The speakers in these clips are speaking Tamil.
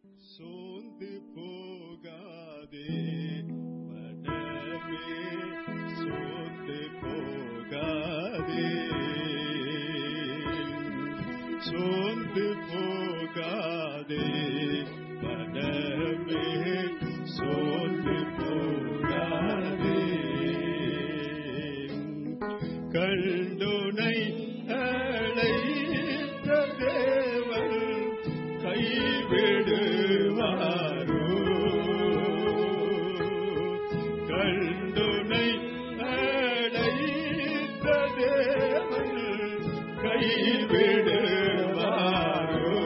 சோர்ந்து போகாதே மனமே சோர்ந்து போகாதே சோர்ந்து போகாதே மனமே சோர்ந்து போகாதே கண்டுனை அழைத்த தேவன் கைவிடுவாரோ கண்டுனை அழைத்த தேவன் கைவிடுவாரோ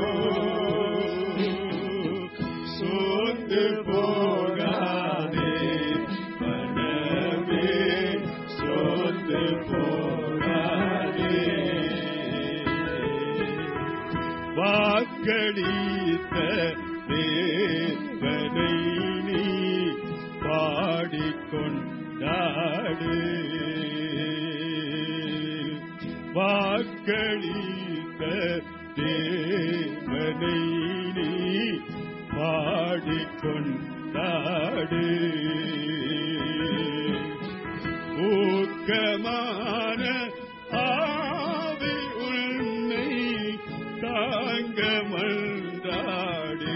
சோர்ந்து போகாதே மனமே சோர்ந்து போகாதே வாக்களித்த தேவனை நீ பாடிக்கொண்டாடு வாக்களித்த தேவனை நீ பாடிக்கொண்டாடு ஊக்கமான ஆவி உன்னை தாங்க மன்றாடு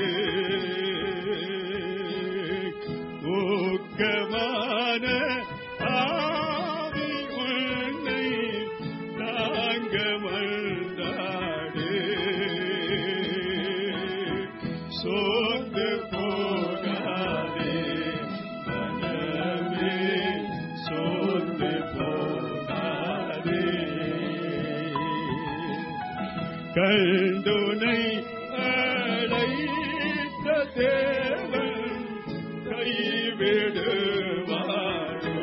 ஊக்கமான ஆவி உன்னை தாங்க மன்றாடு சோர்ந்து போகாதே மனமே சோர்ந்து போகாதே கண்டுனை அழைத்த தேவன் கைவிடுவாரோ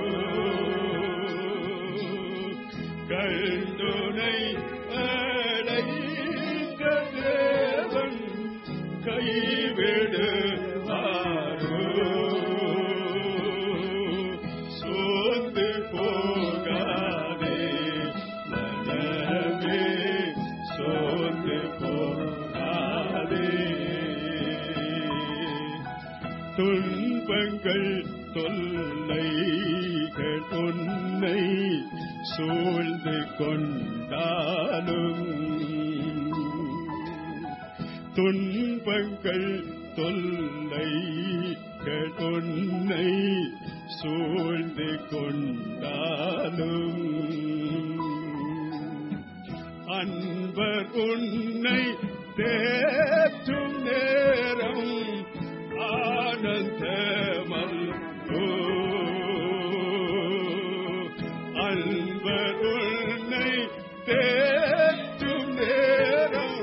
கண்டுனை அழைத்த தேவன் கைவிடுவாரோ சோர்ந்து போகாதே மனமே சோர்ந்து போகாதே துன்பங்கள் தொல்லைகள் உன்னை சூழ்ந்து கொண்டாலும் துன்பங்கள் தொல்லைகள் உன்னை சூழ்ந்து கொண்டாலும் அன்பர் உன்னை தேற்றும் நேரம் ஆனந்தமல்லோ அன்பர் உன்னை தேற்றும் நேரம்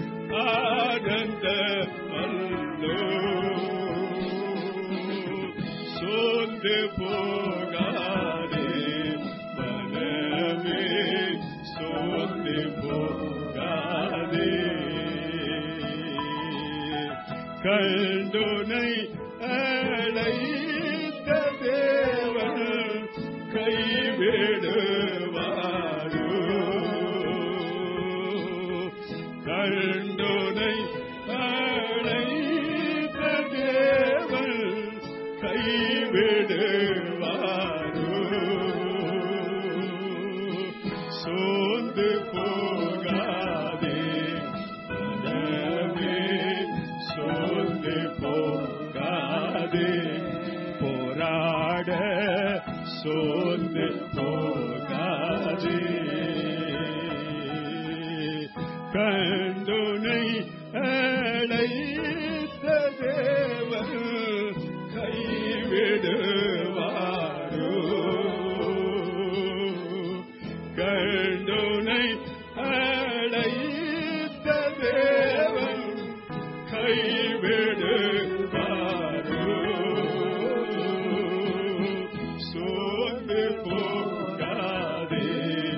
ஆனந்தமல்லோ சோர்ந்து போகாதே மனமே சோர்ந்து போகாதே கண்டுனை அழைத்த தேவன் கைவிடுவாரோ கண்டுனை அழைத்த தேவன் கைவிடுவாரோ சோர்ந்து போகாதே மனமே சோர்ந்து போகாதே போராட சோர்ந்து போகாதே கண்டுனை அழைத்த தேவன் கைவிடுவாரோ கண்டுனை அழைத்த தேவன் கைவிடுவாரோ சோர்ந்து போகாதே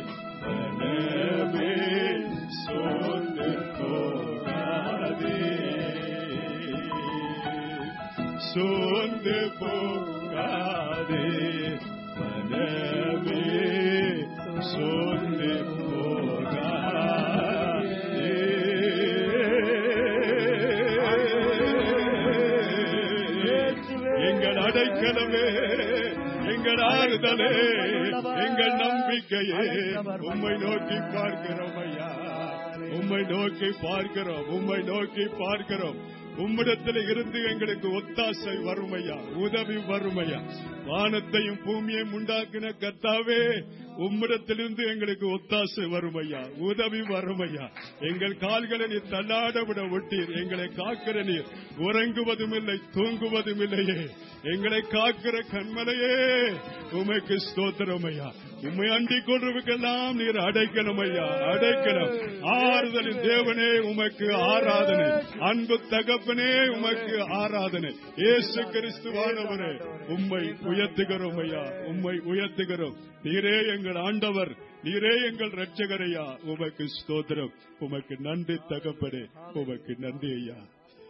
மனமே சோர்ந்து போகாதே சோர்ந்து போகாதே மனமே சோர்ந்து போகாதே அடைக்கலமே எங்கள் ஆறுதலே எங்கள் நம்பிக்கையே உம்மை நோக்கி பார்க்கிறோம் ஐயா உம்மை நோக்கி பார்க்கிறோம் உம்மை நோக்கி பார்க்கிறோம் உம்மிடத்தில் இருந்து எங்களுக்கு ஒத்தாசை வறுமையா உதவி வறுமையா வானத்தையும் பூமியையும் உண்டாக்கின கர்த்தாவே உம்மிடத்திலிருந்து எங்களுக்கு ஒத்தாசை வறுமையா உதவி வறுமையா எங்கள் கால்களை நீர் தள்ளாட விட விட்டீர் எங்களை காக்கிற நீர் உறங்குவதும் இல்லை தூங்குவதும் இல்லையே எங்களை காக்கிற கண்மலையே உமைக்கு ஸ்தோத்திரமையா உம்மை அண்டிக் கொள்றவுக்கெல்லாம் நீர் அடைக்கணும் ஐயா அடைக்கணும் ஆறுதலின் தேவனே உமக்கு ஆராதனை அன்பு தகப்பனே உமக்கு ஆராதனை இயேசு கிறிஸ்துவானவரே உம்மை உயர்த்துகிறோம் ஐயா உம்மை உயர்த்துகிறோம் நீரே எங்கள் ஆண்டவர் நீரே எங்கள் ரட்சகரையா உமக்கு ஸ்தோத்திரம் உமக்கு நன்றி தகப்பனே உமக்கு நன்றி ஐயா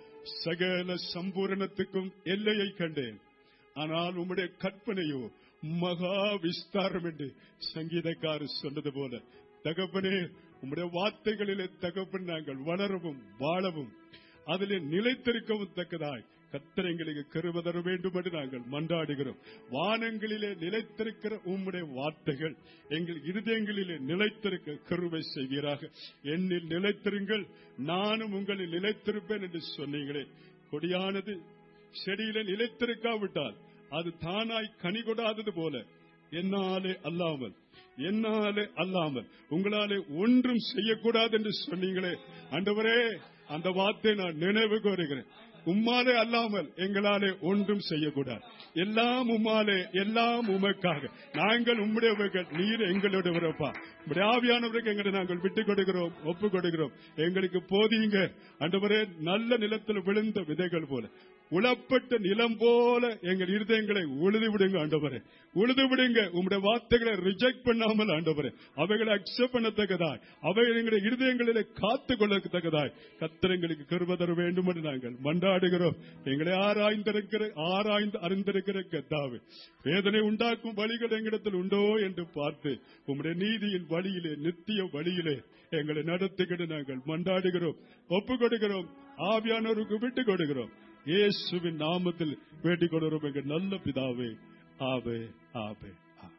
சகல சம்பூரணத்துக்கும் எல்லையை கண்டேன் ஆனால் உம்முடைய கற்பனையோ மகா விஸ்தாரம் என்று சங்கீதக்காரர் சொன்னது போல தகப்பனே உம்முடைய வார்த்தைகளிலே தகப்பன் நாங்கள் வளரவும் வாழவும் அதிலே நிலைத்திருக்கவும் தக்கதாய் கத்தர் எங்களுக்கு கருவ தர வேண்டும் என்று நாங்கள் மன்றாடுகிறோம் வானங்களிலே நிலைத்திருக்கிற உம்முடைய வார்த்தைகள் எங்கள் இருதயங்களிலே நிலைத்திருக்க கருவை செய்வீராக என்னில் நிலைத்திருங்கள் நானும் உங்களில் நிலைத்திருப்பேன் என்று சொன்னீங்களே கொடியானது செடியில நிலைத்திருக்காவிட்டால் அது தானாய் கனி கொடாதது போல என்னாலே அல்லாமல் என்னாலே அல்லாமல் உங்களாலே ஒன்றும் செய்யக்கூடாது என்று சொன்னீங்களே ஆண்டவரே அந்த வார்த்தை நான் நினைவு கோருகிறேன் உம்மாலே அல்லாமல் எங்களாலே ஒன்றும் செய்யக்கூடாது எல்லாம் உம்மாலே எல்லாம் உமக்காக நாங்கள் உம்முடையவர்கள் நீர் எங்களுடையவரப்பா உம்முடைய ஆவியானவருக்கு எங்களை நாங்கள் விட்டுக் கொடுக்கிறோம் ஒப்பு கொடுக்கிறோம் எங்களுக்கு போதியுங்க ஆண்டவரே நல்ல நிலத்தில் விழுந்த விதைகள் போல உளப்பட்ட நிலம் போல எங்கள் இருதயங்களை உழுது விடுங்க ஆண்டவரே உழுது விடுங்க உங்களுடைய வார்த்தைகளை ரிஜெக்ட் பண்ணாமல் ஆண்டவரே அவைகளை அக்செப்ட் பண்ணத்தக்கதாய் அவைகள் எங்களுடைய இருதயங்களிலே காத்து கொள்ளத்தக்கதாய் கத்திரங்களுக்கு கருவதர வேண்டும் என்று நாங்கள் மன்றாடுகிறோம் எங்களை ஆராய்ந்திருக்கிற ஆராய்ந்து அறிந்திருக்கிற கத்தாவே வேதனை உண்டாக்கும் வழிகள் எங்களிடத்தில் உண்டோ என்று பார்த்து உம்முடைய நீதியின் வழியிலே நித்திய வழியிலே எங்களை நடத்துகிட்டு நாங்கள் மன்றாடுகிறோம் ஒப்பு கொடுக்கிறோம் ஆவியானோருக்கு விட்டு கொடுக்கிறோம் இயேசுவின் நாமத்தில் வேண்டிக் கொள்கிறோம் எங்கள் நல்ல பிதாவே ஆவே ஆவே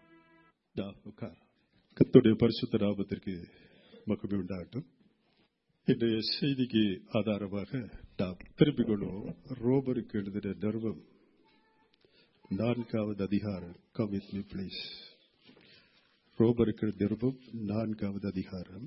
கத்துடைய பரிசுத்த நாமத்திற்கு மகிமை உண்டாகட்டும் இன்றைய செய்திக்கு ஆதாரமாக நாம் திரும்பிக் கொள்வோம் ரோபருக்கு எழுதின நிறுவம் நான்காவது அதிகாரம் கமிட் மீ பிளீஸ் ரோபருக்கு நிருபம் நான்காவது அதிகாரம்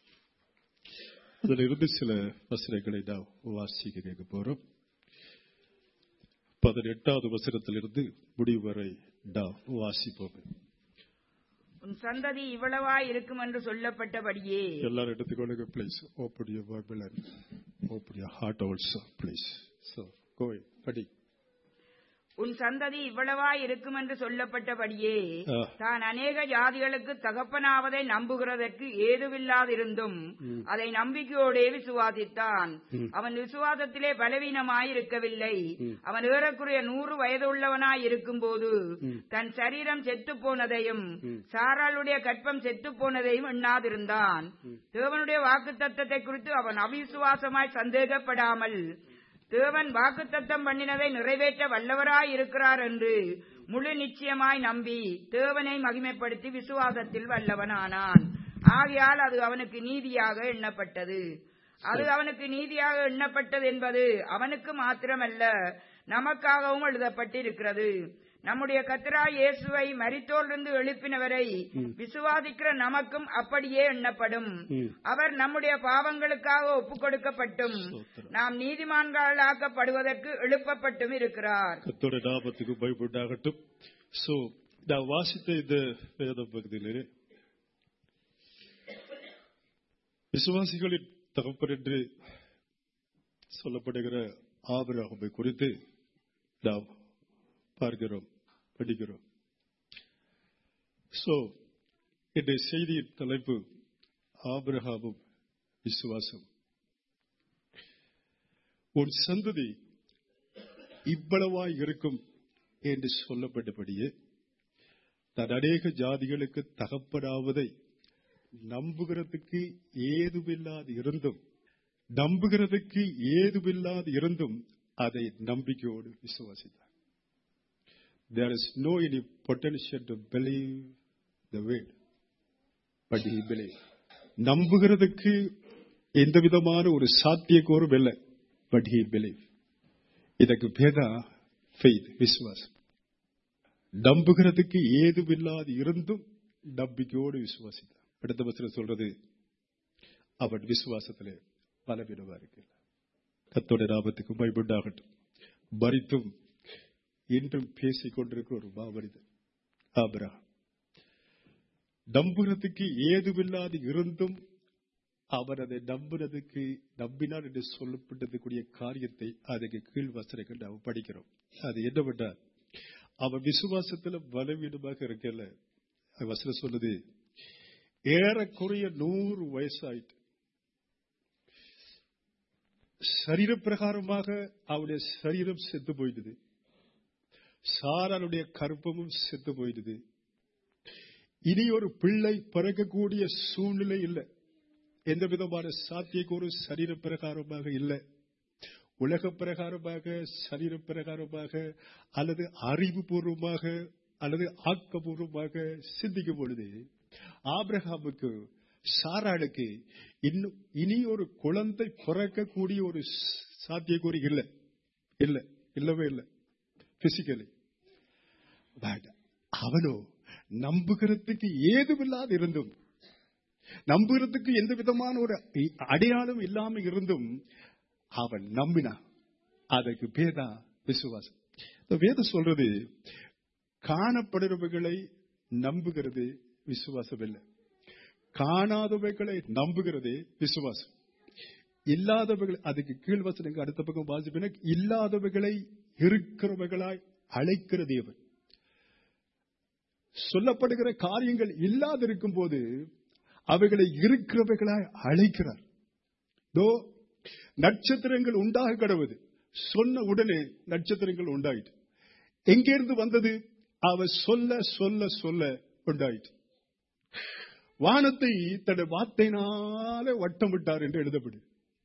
அதில் இருந்து சில வசனங்களை நாம் வாசிக்க கேட்க போறோம் பதினெட்டாவது வசனத்திலிருந்து முடிவு வரை நாம் வாசிப்போம் உன் சந்ததி இவ்வளவாய் இருக்கும் என்று சொல்லப்பட்டபடியே எல்லாரும் எடுத்துக்கொள்ளுங்க please open your Bible and open your heart also please so கோய் படி உன் சந்ததி இவ்வளவாய் இருக்கும் என்று சொல்லப்பட்டபடியே ஆ. தான் அநேக ஜாதிகளுக்கு தகப்பனாவதை நம்புகிறதற்கு ஏதுவில்லாதிருந்தும் அதை நம்பிக்கையோடே விசுவாசித்தான் அவன் விசுவாசத்திலே பலவீனமாயிருக்கவில்லை அவன் ஏறக்குறைய நூறு வயதுள்ளவனாய் இருக்கும்போது தன் சரீரம் செத்துப் போனதையும் சாராளுடைய கற்பம் செத்துப் போனதையும் எண்ணாதிருந்தான் தேவனுடைய வாக்குத்தத்தத்தை குறித்து அவன் அவிசுவாசமாய் சந்தேகப்படாமல் தேவன் வாக்குத்தத்தம் பண்ணினதை நிறைவேற்ற வல்லவராய் இருக்கிறார் என்று முழு நிச்சயமாய் நம்பி தேவனை மகிமைப்படுத்தி விசுவாசத்தில் வல்லவனானான் ஆகையால் அது அவனுக்கு நீதியாக எண்ணப்பட்டது அது அவனுக்கு நீதியாக எண்ணப்பட்டது என்பது அவனுக்கு மாத்திரமல்ல நமக்காகவும் எழுதப்பட்டிருக்கிறது நம்முடைய கத்திரா இயேசுவை மரித்தோரிலிருந்து எழுப்பினவரை விசுவாசிக்கிற நமக்கும் அப்படியே எண்ணப்படும் அவர் நம்முடைய பாவங்களுக்காக ஒப்புக் கொடுக்கப்பட்டும் நாம் நீதிமான்களாக்கப்படுவதற்கு எழுப்பப்பட்டும் இருக்கிறார் கத்தோட நாமத்துக்கு பயப்பட்டாகட்டும் சோ நான் வாசித்த இந்த வேத பகுதியிலே விசுவாசிகளின் தகப்பன் என்று சொல்லப்படுகிற ஆபிரகாமை குறித்து நாம் பார்க்கிறோம் படிக்கிறோம் சோ இன்றைய செய்தியின் தலைப்பு ஆபிரகாமும் விசுவாசம் உன் சந்ததி இவ்வளவாய் இருக்கும் என்று சொல்லப்பட்டபடியே நான் அநேக ஜாதிகளுக்கு தகப்படாவதை நம்புகிறதுக்கு ஏதுமில்லாது இருந்தும் நம்புகிறதுக்கு ஏதுமில்லாது இருந்தும் அதை நம்பிக்கையோடு விசுவாசித்தார் there is no any potential to believe the word but he believed நம்புகிறதுக்கு எந்த விதமான ஒரு சாத்தியக்கூறும் இல்லை பட் he believed இதற்கு பேதா faith விசுவாசம் நம்புகிறதுக்கு ஏதுமில்லாது இருந்தும் நம்பிக்கையோடு விசுவாசித்தார் அடுத்த வசனம் சொல்றது அவன் விசுவாசத்திலே பலவீனமா இருக்கு கத்தோட நாமத்துக்கு பயப்படாகட்டும் மறித்தும் இன்றும் பேசிக் கொண்டிருக்கிற ஒரு மாமனிதன் ஆபரா நம்புகிறதுக்கு ஏதுமில்லாது இருந்தும் அவர் அதை நம்புறதுக்கு நம்பினார் என்று சொல்லப்பட்டதுக்குரிய காரியத்தை அதுக்கு கீழ் வசனங்கள் நாம் படிக்கிறோம் அது என்னவென்றா அவன் விசுவாசத்துல பலவீனமாக இருக்கல வசனம் சொல்லுது ஏறக்குறைய நூறு வயசாயிட்டு சரீர பிரகாரமாக அவனுடைய சரீரம் செத்து போயிடுது சாரானுடைய கருப்பமும் செத்து போயிடுது இனி ஒரு பிள்ளை பிறக்கக்கூடிய சூழ்நிலை இல்லை எந்த விதமான சாத்தியக்கூறு சரீர பிரகாரமாக இல்லை உலக பிரகாரமாக சரீர பிரகாரமாக அல்லது அறிவுபூர்வமாக அல்லது ஆக்கபூர்வமாக சிந்திக்கும் பொழுது ஆபிரகாமுக்கு சாராளுக்கு இன்னும் இனி ஒரு குழந்தை பிறக்கக்கூடிய ஒரு சாத்தியக்கூறு இல்லை இல்லை இல்லவே இல்லை பிசிக்கலி அவனோ நம்புகிறதுக்கு ஏதுமில்லாது இருந்தும் நம்புகிறதுக்கு எந்த விதமான ஒரு அடையாளம் இல்லாம இருந்தும் அவன் நம்பினான் அதற்கு பேதா விசுவாசம் வேதம் சொல்றது காணப்படுறவைகளை நம்புகிறது விசுவாசம் இல்லை காணாதவைகளை நம்புகிறது விசுவாசம் இல்லாதவைகள் அதுக்கு கீழ் வசனங்க அடுத்த பக்கம் வாசிப்பின இல்லாதவைகளை இருக்கிறவைகளாய் அழைக்கிற தேவன் சொல்லப்படுகிற காரியங்கள் இல்லாதிருக்கும் போது அவைகளை இருக்கிறவைகளாய் அழைக்கிறார் தோ நட்சத்திரங்கள் உண்டாக கடவுது சொன்ன உடனே நட்சத்திரங்கள் உண்டாயிட்டு எங்கிருந்து வந்தது அவ சொல்ல சொல்ல சொல்ல உண்டாயிட்டு வானத்தை தன்னுடைய வார்த்தையினால வட்டம் விட்டார் என்று எழுதப்படு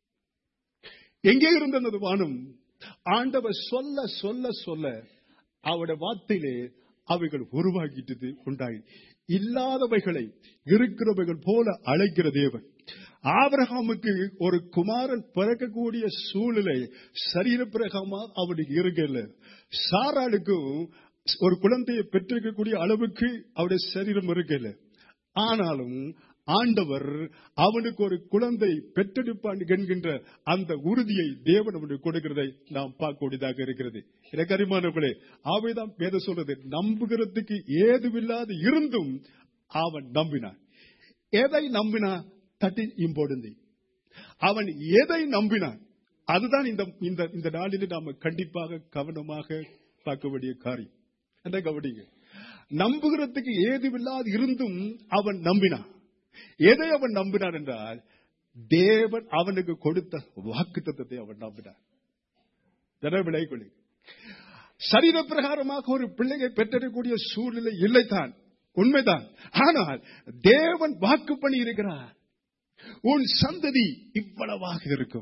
எங்கே இருந்த அந்த வானம் ஆண்டவர் சொல்ல சொல்ல சொல்ல அவருடைய வார்த்தையிலே அவைகள் உருவாக்கிட்டது உண்டாயி இல்லாதவைகளை இருக்கிறவைகள் போல அழைக்கிற தேவன் ஆபிரகாமுக்கு ஒரு குமாரன் பிறக்கக்கூடிய சூழ்நிலை சரீர பிரகமா அவனுக்கு இருக்கல சாராளுக்கும் ஒரு குழந்தையை பெற்றிருக்கக்கூடிய அளவுக்கு அவருடைய சரீரம் இருக்கல ஆனாலும் ஆண்டவர் அவனுக்கு ஒரு குழந்தை பெற்றெடுப்பான் என்கின்ற அந்த உறுதியை தேவன் அவனுக்கு கொடுக்கிறதை நாம் பார்க்கக்கூடியதாக இருக்கிறது எனக்கு அறிமானவர்களே அவைதான் வேத சொல்றது நம்புகிறதுக்கு ஏதுமில்லாது இருந்தும் அவன் நம்பினான் எதை நம்பினான் தட்டி இம்பார்ட்டன்ட் அவன் எதை நம்பினான் அதுதான் இந்த இந்த இந்த நாளில் நாம கண்டிப்பாக கவனமாக பார்க்க வேண்டிய காரியம் என்ன கவனிங்க நம்புகிறதுக்கு ஏதுமில்லாது இருந்தும் அவன் நம்பினான் எதை அவன் நம்பினான் என்றால் தேவன் அவனுக்கு கொடுத்த வாக்கு தத்துவத்தை அவன் நம்பினான் விலை கொள்ளி சரீர பிரகாரமாக ஒரு பிள்ளையை பெற்றெடுக்கக்கூடிய சூழ்நிலை இல்லைத்தான் உண்மைதான் ஆனால் தேவன் வாக்கு பண்ணி இருக்கிறார் உன் சந்ததி இவ்வளவாக இருக்கும்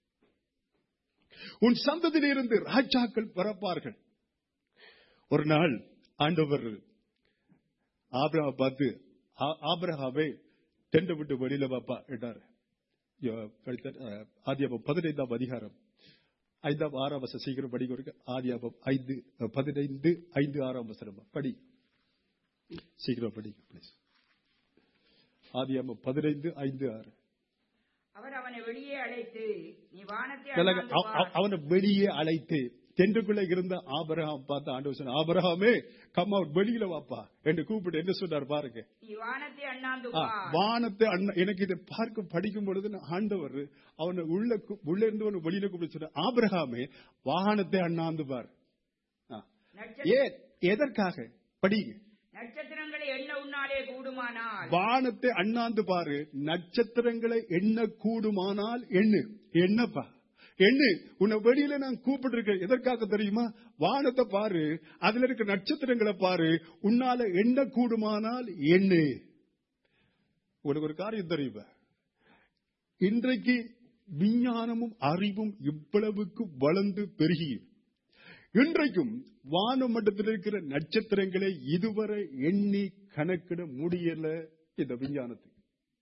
உன் சந்ததியிலிருந்து ராஜாக்கள் பிறப்பார்கள் ஒரு நாள் ஆண்டவர் ஆபிரஹா பார்த்து ஆபிரஹாவை டெண்டை விட்டு வெளியில வாப்பா என்றார் ஆதியாபம் பதினைந்தாம் அதிகாரம் ஐந்தாம் ஆறாம் வசம் சீக்கிரம் படி கொடுக்க ஆதியாபம் ஐந்து பதினைந்து ஐந்து ஆறாம் வசனம் படி சீக்கிரம் படி பிளீஸ் ஆதியாபம் பதினைந்து ஐந்து ஆறு அவர் அவனை வெளியே அழைத்து நீ வானத்தை அவனை வெளியே அழைத்து தென்றுக்குள்ள இருந்த ஆபரகாம் பார்த்து ஆண்டு சொன்ன ஆபரகாமே கம் அவர் வெளியில வாப்பா என்று கூப்பிட்டு என்ன சொன்னார் பாருங்க நீ வானத்தை அண்ணாந்து வானத்தை அண்ணா எனக்கு இதை பார்க்க படிக்கும் பொழுது ஆண்டவர் அவனை உள்ள உள்ள இருந்து அவனை வெளியில கூப்பிட்டு சொன்ன ஆபரகாமே வானத்தை அண்ணாந்து பார் ஏ எதற்காக படிங்க நட்சத்திரங்களை எண்ண உன்னாலே கூடுமானால் வானத்தை அண்ணாந்து பாரு நட்சத்திரங்களை எண்ண கூடுமானால் எண்ணு என்னப்பா எண்ணு உன்னை வெளியில நான் கூப்பிட்டு எதற்காக தெரியுமா வானத்தை பாரு அதுல இருக்க நட்சத்திரங்களை பாரு உன்னால எண்ண கூடுமானால் எண்ணு உனக்கு ஒரு காரியம் தெரியுமா இன்றைக்கு விஞ்ஞானமும் அறிவும் இவ்வளவுக்கு வளர்ந்து பெருகியும் இன்றைக்கும் வானமண்டலத்தில் இருக்கிற நட்சத்திரங்களை இதுவரை எண்ணி கணக்கிட முடியல இந்த விஞ்ஞானத்துக்கு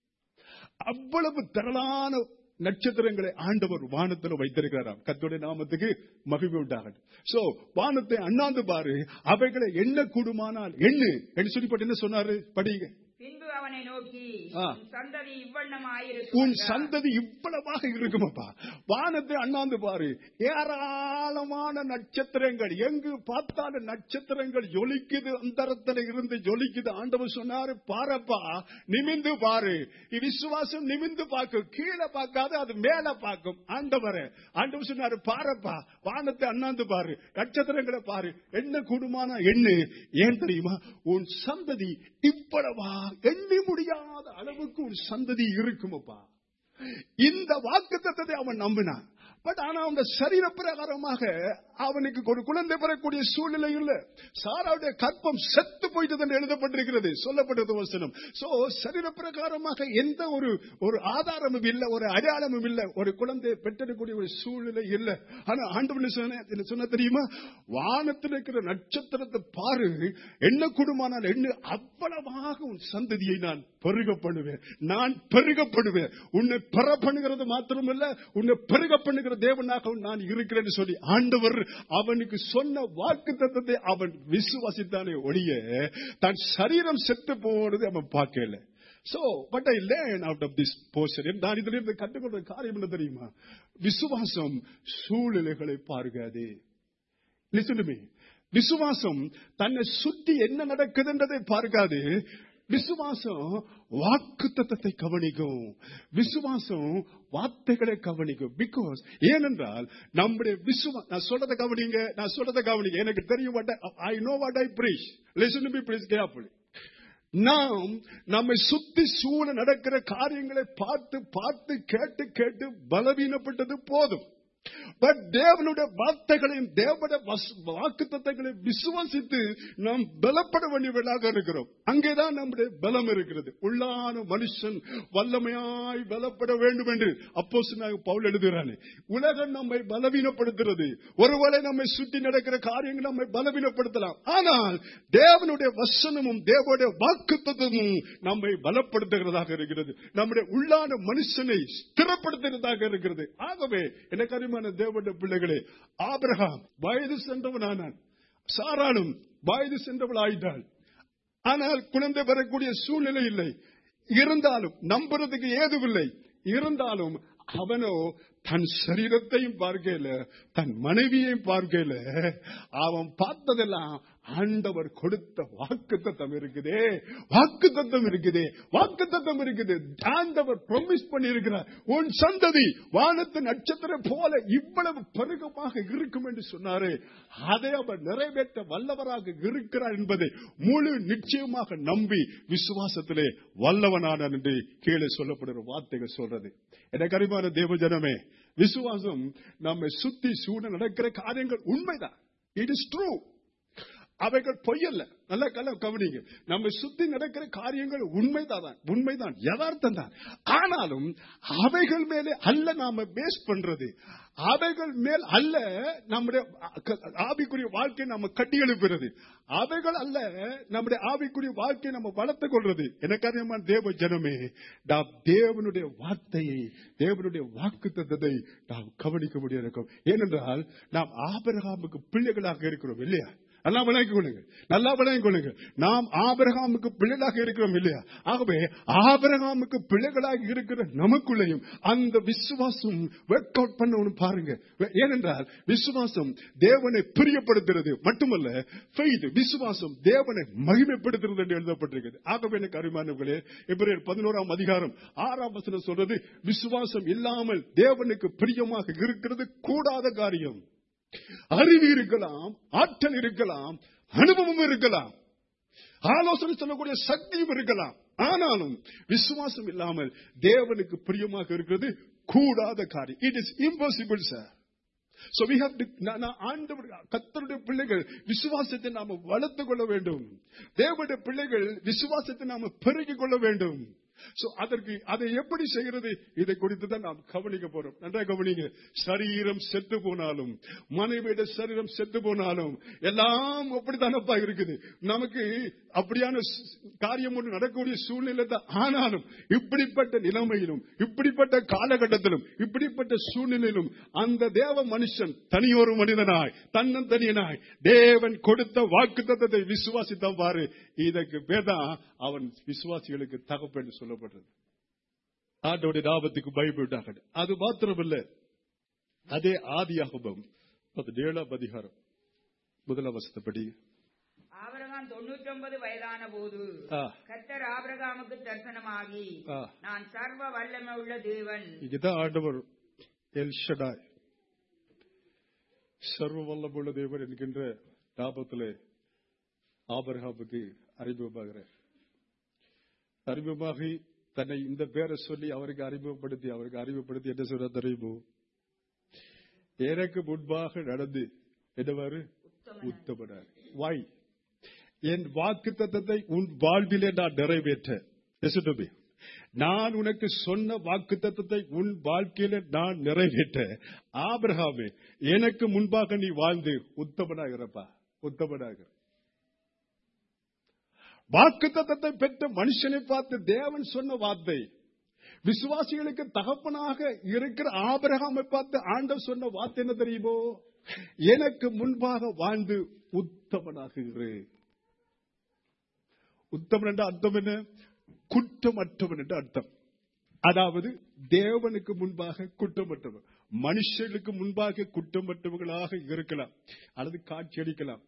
அவ்வளவு திரளான நட்சத்திரங்களை ஆண்டவர் வானத்தில் வைத்திருக்கிறாராம் கத்தோடைய நாமத்துக்கு மகிழ்வு உண்டாகட்டும் சோ வானத்தை அண்ணாந்து பாரு அவைகளை எண்ண கூடுமானால் எண்ணு என்று சொல்லி என்ன சொன்னாரு படிங்க பின்பு அவனை நோக்கி ஆ. உன் சந்ததி இவ்வண்ணமாயிருக்கும் உன் என்றார். சந்ததி இவ்வளவாக இருக்குமப்பா வானத்தை அண்ணாந்து பாரு ஏராளமான நட்சத்திரங்கள் எங்கு பார்த்தாலும் நட்சத்திரங்கள் ஜொலிக்குது அந்தரத்துல இருந்து ஜொலிக்குது ஆண்டவர் சொன்னாரு பாரப்பா நிமிந்து பாரு இ விசுவாசம் நிமிந்து பார்க்கும் கீழே பார்க்காது அது மேல பார்க்கும் ஆண்டவரே ஆண்டவர் சொன்னாரு பாரப்பா வானத்தை அண்ணாந்து பாரு நட்சத்திரங்களை பாரு என்ன கூடுமான எண்ணு ஏன் தெரியுமா உன் சந்ததி இவ்வளவா எண்ணி முடியாத அளவுக்கு ஒரு சந்ததி இருக்குமப்பா இந்த வாக்குத்தத்தத்தை அவன் நம்பினான் பட் ஆனா அவன் சரீர பிரகாரமாக அவனுக்கு ஒரு குழந்தை பெறக்கூடிய சூழ்நிலை இல்ல சாராவுடைய கற்பம் செத்து போயிட்டது என்று எழுதப்பட்டிருக்கிறது சொல்லப்பட்டது வசனம் சோ சரீர பிரகாரமாக எந்த ஒரு ஒரு ஆதாரமும் இல்ல ஒரு அடையாளமும் இல்ல ஒரு குழந்தை பெற்றெடுக்கக்கூடிய ஒரு சூழ்நிலை இல்ல ஆனா ஆண்டு சொன்ன சொன்ன தெரியுமா வானத்தில் இருக்கிற நட்சத்திரத்தை பாரு என்ன குடும்பமானால் என்ன அவ்வளவாக உன் சந்ததியை நான் பெருக பண்ணுவேன் நான் பெருக பண்ணுவேன் உன்னை பெற பண்ணுகிறது மாத்திரமல்ல உன்னை பெருக பண்ணுகிற தேவனாக நான் இருக்கிறேன் என்று சொல்லி ஆண்டவர் அவனுக்கு சொன்ன வாக்கு தத்தத்தை அவன் விசுவாசித்தானே ஒழிய தன் சரீரம் செத்து போனது அவன் பார்க்கல so but I learn out of this portion நான் இதுல இருந்து கற்றுக்கொண்ட காரியம் என்ன தெரியுமா விசுவாசம் சூழ்நிலைகளை பார்க்காது லிசன் டு மீ விசுவாசம் தன்னை சுத்தி என்ன நடக்குதுன்றதை பார்க்காது விசுவாசம் வாக்கு தத்தத்தை கவனிக்கும் விசுவாசம் வார்த்தைகளை கவனிக்கும் பிகாஸ் ஏனென்றால் நம்முடைய விசுவா நான் சொல்றதை கவனிங்க நான் சொல்றதை கவனிங்க எனக்கு தெரியும் I know what I preach listen to be please carefully நாம் நம்மை சுத்தி சூழ நடக்கிற காரியங்களை பார்த்து பார்த்து கேட்டு கேட்டு பலவீனப்பட்டது போதும் பட் தேவனுடைய வார்த்தைகளையும் தேவனுடைய வாக்கு தத்தங்களை விசுவாசித்து நாம் பலப்பட வேண்டியவர்களாக இருக்கிறோம் அங்கேதான் நம்முடைய பலம் இருக்கிறது உள்ளான மனுஷன் வல்லமையாய் பலப்பட வேண்டும் என்று அப்போ பவுல் எழுதுகிறானே உலகம் நம்மை பலவீனப்படுத்துறது ஒருவேளை நம்மை சுற்றி நடக்கிற காரியங்கள் நம்மை பலவீனப்படுத்தலாம் ஆனால் தேவனுடைய வசனமும் தேவனுடைய வாக்கு தத்துவமும் நம்மை பலப்படுத்துகிறதாக இருக்கிறது நம்முடைய உள்ளான மனுஷனை ஸ்திரப்படுத்துகிறதாக இருக்கிறது ஆகவே எனக்கு அருமையான தேவனுடைய பிள்ளைகளே ஆபிரகாம் வயது சென்றவனானான் சாராளும் வயது சென்றவள் ஆயிட்டாள் ஆனால் குழந்தை பெறக்கூடிய சூழ்நிலை இல்லை இருந்தாலும் நம்புறதுக்கு ஏதுவில்லை இருந்தாலும் அவனோ தன் சரீரத்தையும் பார்க்கல தன் மனைவியையும் பார்க்கல அவன் பார்த்ததெல்லாம் ஆண்டவர் கொடுத்த வாக்கு தத்தம் இருக்குதே வாக்கு தத்தம் இருக்குதே வாக்கு தத்தம் இருக்குது ஆண்டவர் ப்ரொமிஸ் பண்ணியிருக்கிறார் உன் சந்ததி வானத்து நட்சத்திரம் போல இவ்வளவு பருகமாக இருக்கும் என்று சொன்னாரே அதை அவர் நிறைவேற்ற வல்லவராக இருக்கிறார் என்பதை முழு நிச்சயமாக நம்பி விசுவாசத்திலே வல்லவனானான் என்று கீழே சொல்லப்படுகிற வார்த்தைகள் சொல்றது எனக்கு அறிவான தேவஜனமே விசுவாசம் நம்மை சுத்தி சூழ நடக்கிற காரியங்கள் உண்மைதான் இட் இஸ் ட்ரூ அவைகள் பொய்யல்ல நல்ல கல கவனிங்க நம்ம சுத்தி நடக்கிற காரியங்கள் உண்மைதான் உண்மைதான் யதார்த்தம் தான் ஆனாலும் அவைகள் மேலே அல்ல நாம பேஸ் பண்றது அவைகள் மேல் அல்ல நம்முடைய ஆவிக்குரிய வாழ்க்கை நம்ம கட்டி எழுப்புறது அவைகள் அல்ல நம்முடைய ஆவிக்குரிய வாழ்க்கையை நம்ம வளர்த்து கொள்றது எனக்கு அறியமான தேவ ஜனமே நாம் தேவனுடைய வார்த்தையை தேவனுடைய வாக்கு தந்ததை நாம் கவனிக்க முடியும் ஏனென்றால் நாம் ஆபரகாமுக்கு பிள்ளைகளாக இருக்கிறோம் இல்லையா நல்லா விளங்கிக் கொள்ளுங்க நல்லா விளங்கிக் கொள்ளுங்க நாம் ஆபரகாமுக்கு பிள்ளைகளாக இருக்கிறோம் இல்லையா ஆகவே ஆபரகாமுக்கு பிள்ளைகளாக இருக்கிற நமக்குள்ளேயும் அந்த விசுவாசம் ஒர்க் அவுட் பண்ணணும் பாருங்க ஏனென்றால் விசுவாசம் தேவனை பிரியப்படுத்துறது மட்டுமல்ல faith, விசுவாசம் தேவனை மகிமைப்படுத்துறது என்று எழுதப்பட்டிருக்கிறது ஆகவே எனக்கு அருமானவர்களே எபிரேயர் பதினோராம் அதிகாரம் ஆறாம் வசனம் சொல்றது விசுவாசம் இல்லாமல் தேவனுக்கு பிரியமாக இருக்கிறது கூடாத காரியம் அறிவு இருக்கலாம் ஆற்றல் இருக்கலாம் அனுபவம் இருக்கலாம் ஆலோசனை சொல்லக்கூடிய சக்தியும் இருக்கலாம் ஆனாலும் விசுவாசம் இல்லாமல் தேவனுக்கு பிரியமாக இருக்கிறது கூடாத காரியம் it is impossible sir So we have to, ஆண்டவர் கத்தருடைய பிள்ளைகள் விசுவாசத்தை நாம வளர்த்துக் கொள்ள வேண்டும் தேவனுடைய பிள்ளைகள் விசுவாசத்தை நாம பெருகிக் கொள்ள வேண்டும் சோ அதற்கு அதை எப்படி செய்கிறது இதை குறித்து தான் நாம் கவனிக்க போறோம் நன்றா கவனிங்க சரீரம் செத்து போனாலும் மனைவியோட சரீரம் செத்து போனாலும் எல்லாம் அப்படித்தானப்பா இருக்குது நமக்கு அப்படியான ஸ்- காரியம் ஒன்று நடக்கக்கூடிய சூழ்நிலை தான் ஆனாலும் இப்படிப்பட்ட நிலைமையிலும் இப்படிப்பட்ட காலகட்டத்திலும் இப்படிப்பட்ட சூழ்நிலையிலும் அந்த தேவ மனுஷன் தனியொரு மனிதனாய் தன்னந்தனியனாய் தேவன் கொடுத்த வாக்கு தத்தத்தை விசுவாசித்தான் பாரு இதற்கு பேதான் அவன் விசுவாசிகளுக்கு தகப்பன் சொல்லப்படுறது ஆண்டோடைய லாபத்துக்கு பயப்பட்டாங்க அது மாத்திரமல்ல அதே ஆதியாகமம் பதினேழாம் அதிகாரம் முதலாம் வசனப்படி ஆபிரகாம் தொண்ணூற்றி ஒன்பது வயதான போது ஆ. கர்த்தர் ஆபிரகாமுக்கு தரிசனமாகி ஆ. நான் சர்வ வல்லமை உள்ள தேவன் இதுதான் ஆண்டவர் எல்ஷடாய் சர்வ வல்லமுள்ள தேவன் என்கின்ற லாபத்திலே ஆபரகாமுக்கு அறிமுகமாகிறார் அறிமுகமாகி தன்னை இந்த பேரை சொல்லி அவருக்கு அறிமுகப்படுத்தி அவருக்கு அறிமுகப்படுத்தி என்ன சொல்ற தெரியுமோ எனக்கு முன்பாக நடந்து என்னவாறு உத்தமனார் வாய் என் வாக்கு தத்தத்தை உன் வாழ்விலே நான் நிறைவேற்ற Listen to me. நான் உனக்கு சொன்ன வாக்கு தத்தத்தை உன் வாழ்க்கையில நான் நிறைவேற்ற ஆபிரகாமே எனக்கு முன்பாக நீ வாழ்ந்து உத்தமனாகிறப்பா உத்தமனாகிற வாக்கு தத்தத்தை பெற்ற மனுஷனை பார்த்து தேவன் சொன்ன வார்த்தை விசுவாசிகளுக்கு தகப்பனாக இருக்கிற ஆபிரகாமை பார்த்து ஆண்டவர் சொன்ன வார்த்தை என்ன தெரியுமோ எனக்கு முன்பாக வாழ்ந்து உத்தமனாகுகிறேன் உத்தமன் என்ற அர்த்தம் என்ன குற்றமற்றவன் என்ற அர்த்தம் அதாவது தேவனுக்கு முன்பாக குற்றமற்றவன் மனுஷர்களுக்கு முன்பாக குற்றமற்றவர்களாக இருக்கலாம் அல்லது காட்சியளிக்கலாம்